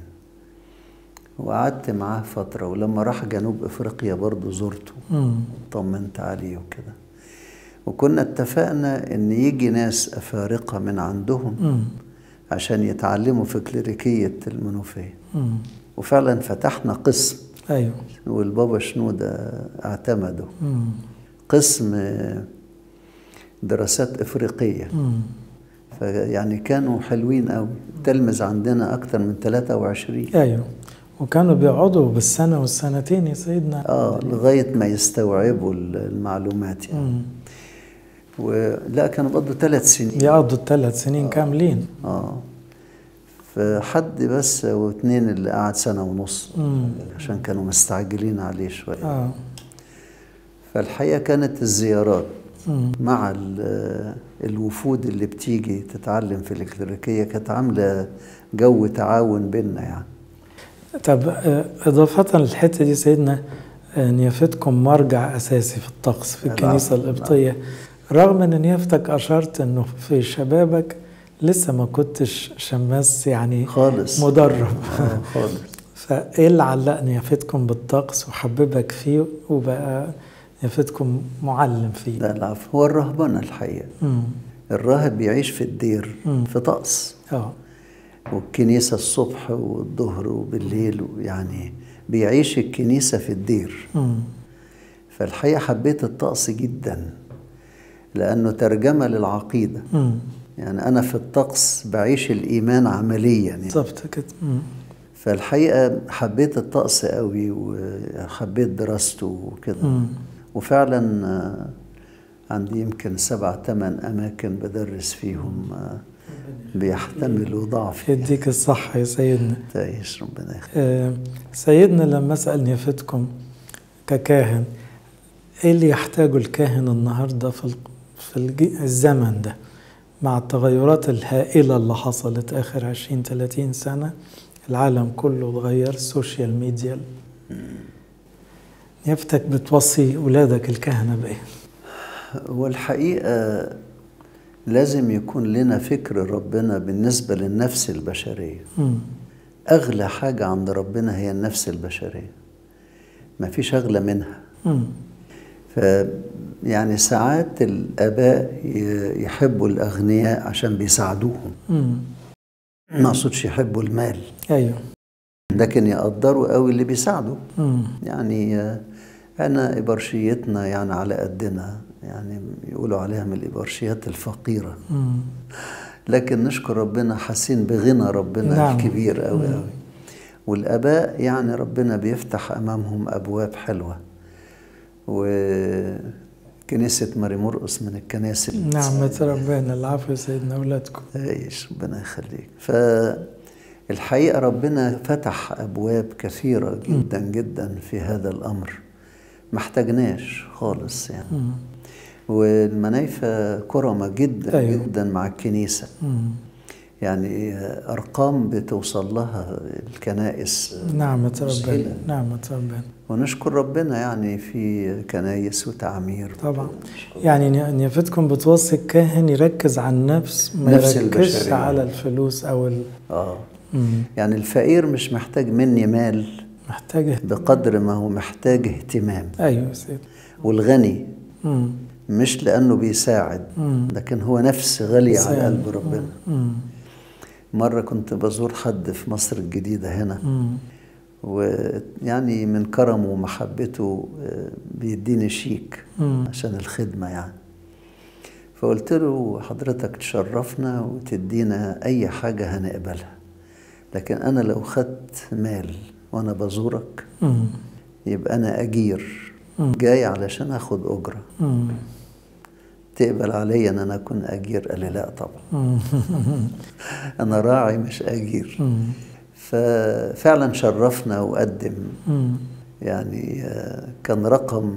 وقعدت معاه فترة ولما راح جنوب أفريقيا برضو زرته مم. طمنت عليه وكده وكنا اتفقنا ان يجي ناس افارقه من عندهم مم. عشان يتعلموا في كليريكيه المنوفيه مم. وفعلا فتحنا قسم ايوه والبابا شنودة اعتمده مم. قسم دراسات افريقيه مم. فيعني كانوا حلوين قوي تلمذ عندنا اكتر من 23 ايوه وكانوا بيقعدوا بالسنة والسنتين يا سيدنا اه لغايه ما يستوعبوا المعلومات يعني مم. ولا كانوا برضه ثلاث سنين يقعدوا الثلاث سنين كاملين اه فحد بس واثنين اللي قعد سنة ونص مم. عشان كانوا مستعجلين عليه شوية اه فالحقيقة كانت الزيارات مم. مع ال- الوفود اللي بتيجي تتعلم في الإكليريكية كانت عاملة جو تعاون بيننا يعني طب آه، إضافة للحتة دي سيدنا آه، نيافتكم مرجع أساسي في الطقس في نعم، الكنيسة نعم. القبطية رغم أن نيافتك أشرت أنه في شبابك لسه ما كنتش شماس يعني خالص مدرب آه خالص فإيه اللي علق نيافتكم بالطقس وحببك فيه وبقى نيافتكم معلم فيه لا العفو هو الرهبنة الحقيقة مم. الراهب بيعيش في الدير مم. في طقس اه والكنيسة الصبح والظهر وبالليل يعني بيعيش الكنيسة في الدير مم. فالحقيقة حبيت الطقس جدا لأنه ترجمة للعقيدة مم. يعني أنا في الطقس بعيش الإيمان عمليا يعني بالظبط كده مم. فالحقيقة حبيت الطقس قوي وحبيت دراسته وكده مم. وفعلا آه، عندي يمكن سبع ثمان أماكن بدرس فيهم آه، بيحتملوا ضعفي يديك الصحة يا سيدنا تعيش ربنا يخليك آه، سيدنا لما اسال نيافتكم ككاهن ايه اللي يحتاجه الكاهن النهارده في ال- في الج- الزمن ده مع التغيرات الهائله اللي حصلت اخر 20 30 سنه العالم كله اتغير السوشيال ميديا نيافتك بتوصي ولادك الكهنه بايه؟ والحقيقة لازم يكون لنا فكر ربنا بالنسبة للنفس البشرية مم. أغلى حاجة عند ربنا هي النفس البشرية ما فيش أغلى منها مم. ف يعني ساعات الآباء ي- يحبوا الأغنياء عشان بيساعدوهم مم. ما أقصدش يحبوا المال ايوه لكن يقدروا قوي اللي بيساعدوا مم. يعني آه، أنا إبرشيتنا يعني على قدنا يعني يقولوا عليها من الإبرشيات الفقيرة مم. لكن نشكر ربنا حاسين بغنى ربنا نعم. الكبير قوي مم. قوي والآباء يعني ربنا بيفتح أمامهم أبواب حلوة وكنيسة ماري مرقس من الكنائس اللي نعمة ربنا العفو يا سيدنا اولادكم تعيش ربنا يخليك فالحقيقة ربنا فتح أبواب كثيرة جدا جدا في هذا الأمر ما احتاجناش خالص يعني مم. والمنايفة كرمة جدا أيوة. أيوه. جدا مع الكنيسة مم. يعني أرقام بتوصل لها الكنائس نعمة ربنا مسهلة. نعمة ربنا ونشكر ربنا يعني في كنايس وتعمير طبعا يعني ن- نيافتكم بتوصي الكاهن يركز على النفس ما نفس يركزش البشرية. على الفلوس او ال... آه مم. يعني الفقير مش محتاج مني مال محتاجة بقدر ما هو محتاج اهتمام ايوه يا سيدي والغني مم. مش لأنه بيساعد مم. لكن هو نفس غالية على بيساعد. قلب ربنا مم. مرة كنت بزور حد في مصر الجديدة هنا مم. ويعني من كرمه ومحبته آه، بيديني شيك مم. عشان الخدمة يعني فقلت له حضرتك تشرفنا وتدينا أي حاجة هنقبلها لكن أنا لو خدت مال وأنا بزورك مم. يبقى أنا أجير مم. جاي علشان أخد أجرة مم. تقبل عليا أن أنا أكون أجير قال لي لا طبعا مم. أنا راعي مش أجير مم. ففعلا شرفنا وقدم مم. يعني آه، كان رقم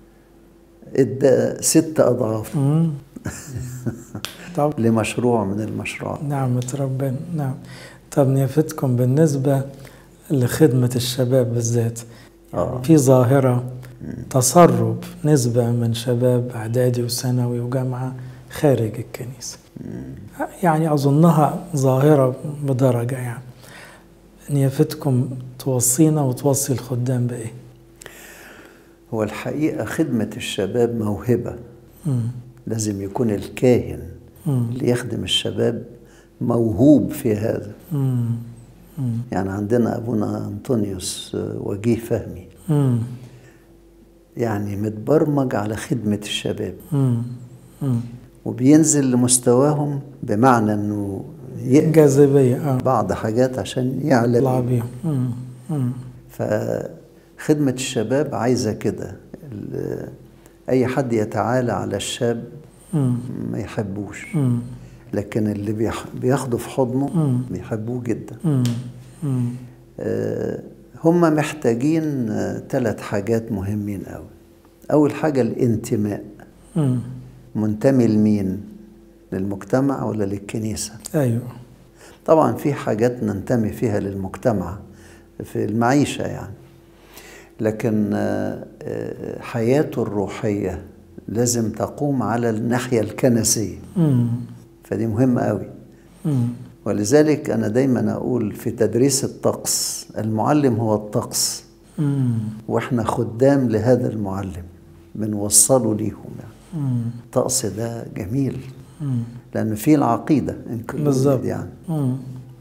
ادى ست اضعاف مم. طب لمشروع من المشروعات نعمة ربنا نعم طب نيافتكم بالنسبة لخدمة الشباب بالذات اه في ظاهرة تسرب نسبة من شباب إعدادي وثانوي وجامعة خارج الكنيسة يعني أظنها ظاهرة بدرجة يعني نيافتكم توصينا وتوصي الخدام بإيه؟ هو الحقيقه خدمه الشباب موهبه مم. لازم يكون الكاهن مم. اللي يخدم الشباب موهوب في هذا مم. مم. يعني عندنا ابونا انطونيوس آه، وجيه فهمي مم. يعني متبرمج على خدمه الشباب مم. مم. وبينزل لمستواهم بمعنى انه يقبل جاذبية اه بعض حاجات عشان يعلى اطلع بيهم. بيهم مم. مم. فخدمة الشباب عايزة كده ال- أي حد يتعالى على الشاب مم. ما يحبوش مم. لكن اللي بيح- بياخده في حضنه مم. بيحبوه جدا مم. مم. آه، هم محتاجين ثلاث حاجات مهمين أوي أول حاجة الانتماء مم. منتمي لمين للمجتمع ولا للكنيسة ايوه طبعا في حاجات ننتمي فيها للمجتمع في المعيشة يعني لكن آه، آه، حياته الروحية لازم تقوم على الناحية الكنسية مم. فدي مهمة قوي مم. ولذلك أنا دايما أقول في تدريس الطقس المعلم هو الطقس مم. وإحنا خدام لهذا المعلم بنوصله ليهم يعني مم. الطقس ده جميل مم. لأن فيه العقيدة included بالظبط يعني مم.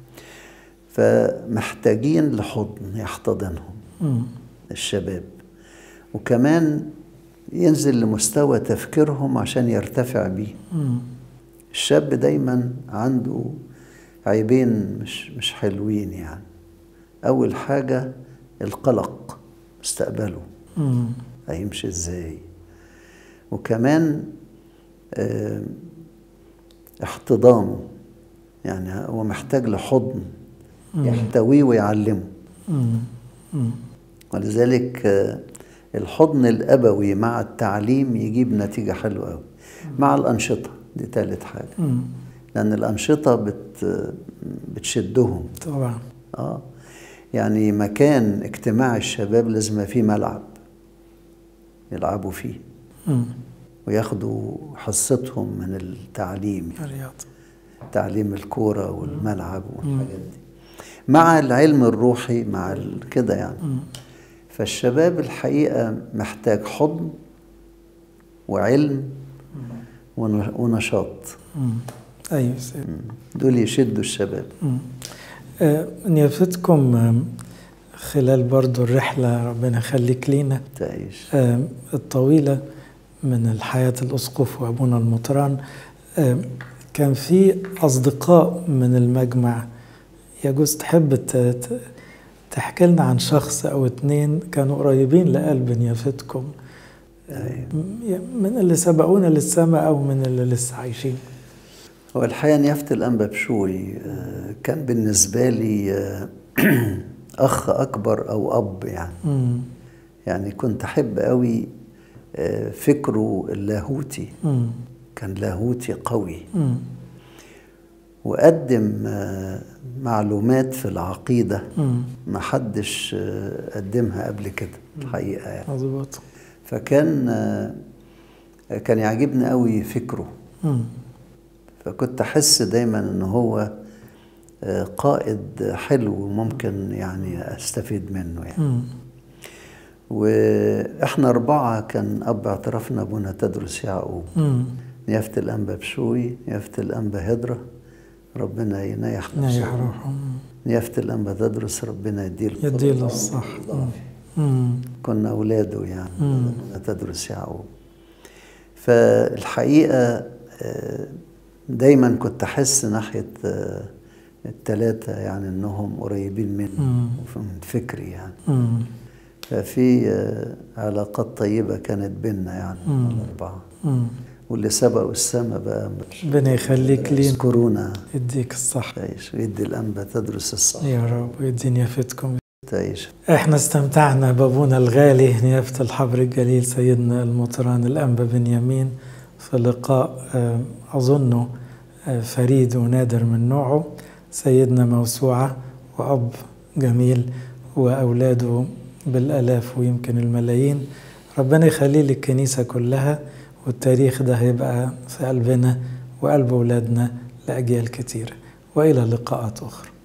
فمحتاجين لحضن يحتضنهم مم. الشباب وكمان ينزل لمستوى تفكيرهم عشان يرتفع بيه مم. الشاب دايما عنده عيبين مش مش حلوين يعني اول حاجه القلق مستقبله مم. هيمشي ازاي وكمان آه، احتضانه يعني هو محتاج لحضن يحتويه ويعلمه مم. مم. ولذلك آه، الحضن الأبوي مع التعليم يجيب نتيجة حلوة أوي مع الأنشطة دي تالت حاجة مم. لأن الأنشطة بت بتشدهم طبعا آه يعني مكان اجتماع الشباب لازم يبقى فيه ملعب يلعبوا فيه مم. وياخدوا حصتهم من التعليم الرياضة تعليم الكورة والملعب والحاجات دي مع العلم الروحي مع ال- كده يعني مم. فالشباب الحقيقة محتاج حضن وعلم ون- ونشاط مم. ايوه سيدي دول يشدوا الشباب مم. آه، نيافتكم آم، خلال برضو الرحلة ربنا يخليك لينا تعيش آم، الطويلة من الحياة الأسقف وأبونا المطران آم، كان في أصدقاء من المجمع يجوز تحب ت- ت- تحكي لنا عن شخص أو اتنين كانوا قريبين لقلب نيافتكم أيوة. م- من اللي سبقونا للسماء أو من اللي لسه عايشين هو الحقيقة نيافة الأنبا بشوي آه، كان بالنسبة لي آه، أخ أكبر أو أب يعني مم. يعني كنت أحب قوي آه، فكره اللاهوتي مم. كان لاهوتي قوي مم. وقدم آه، معلومات في العقيدة مم. ما حدش آه، قدمها قبل كده الحقيقة يعني مظبوط فكان آه، كان يعجبني قوي فكره مم. فكنت أحس دايما إن هو آه، قائد حلو ممكن يعني أستفيد منه يعني مم. وإحنا أربعة كان أب اعترافنا أبونا تدرس يعقوب مم. نيافة الأنبا بشوي نيافة الأنبا هدرة ربنا ينيح نايح نفسه روحه مم. نيافة الأنبا تدرس ربنا يديله يديله الصح مم. مم. كنا أولاده يعني مم. أبونا تدرس يعقوب فالحقيقة آه، دايما كنت أحس ناحية آه، التلاتة يعني إنهم قريبين مني مم. من فكري يعني مم. ففي آه، علاقات طيبة كانت بينا يعني مم. الأربعة مم. واللي سبقوا السما بقى ربنا يخليك لينا يذكرونا يديك الصح تعيش ويدي الأنبا تدرس الصح يا رب ويدي نيافتكم تعيش احنا استمتعنا بابونا الغالي نيافة الحبر الجليل سيدنا المطران الأنبا بنيامين في لقاء آه، أظنه آه، فريد ونادر من نوعه سيدنا موسوعة وأب جميل وأولاده بالآلاف ويمكن الملايين ربنا يخليه للكنيسة كلها والتاريخ ده هيبقى في قلبنا وقلب أولادنا لأجيال كتيرة وإلى لقاءات أخرى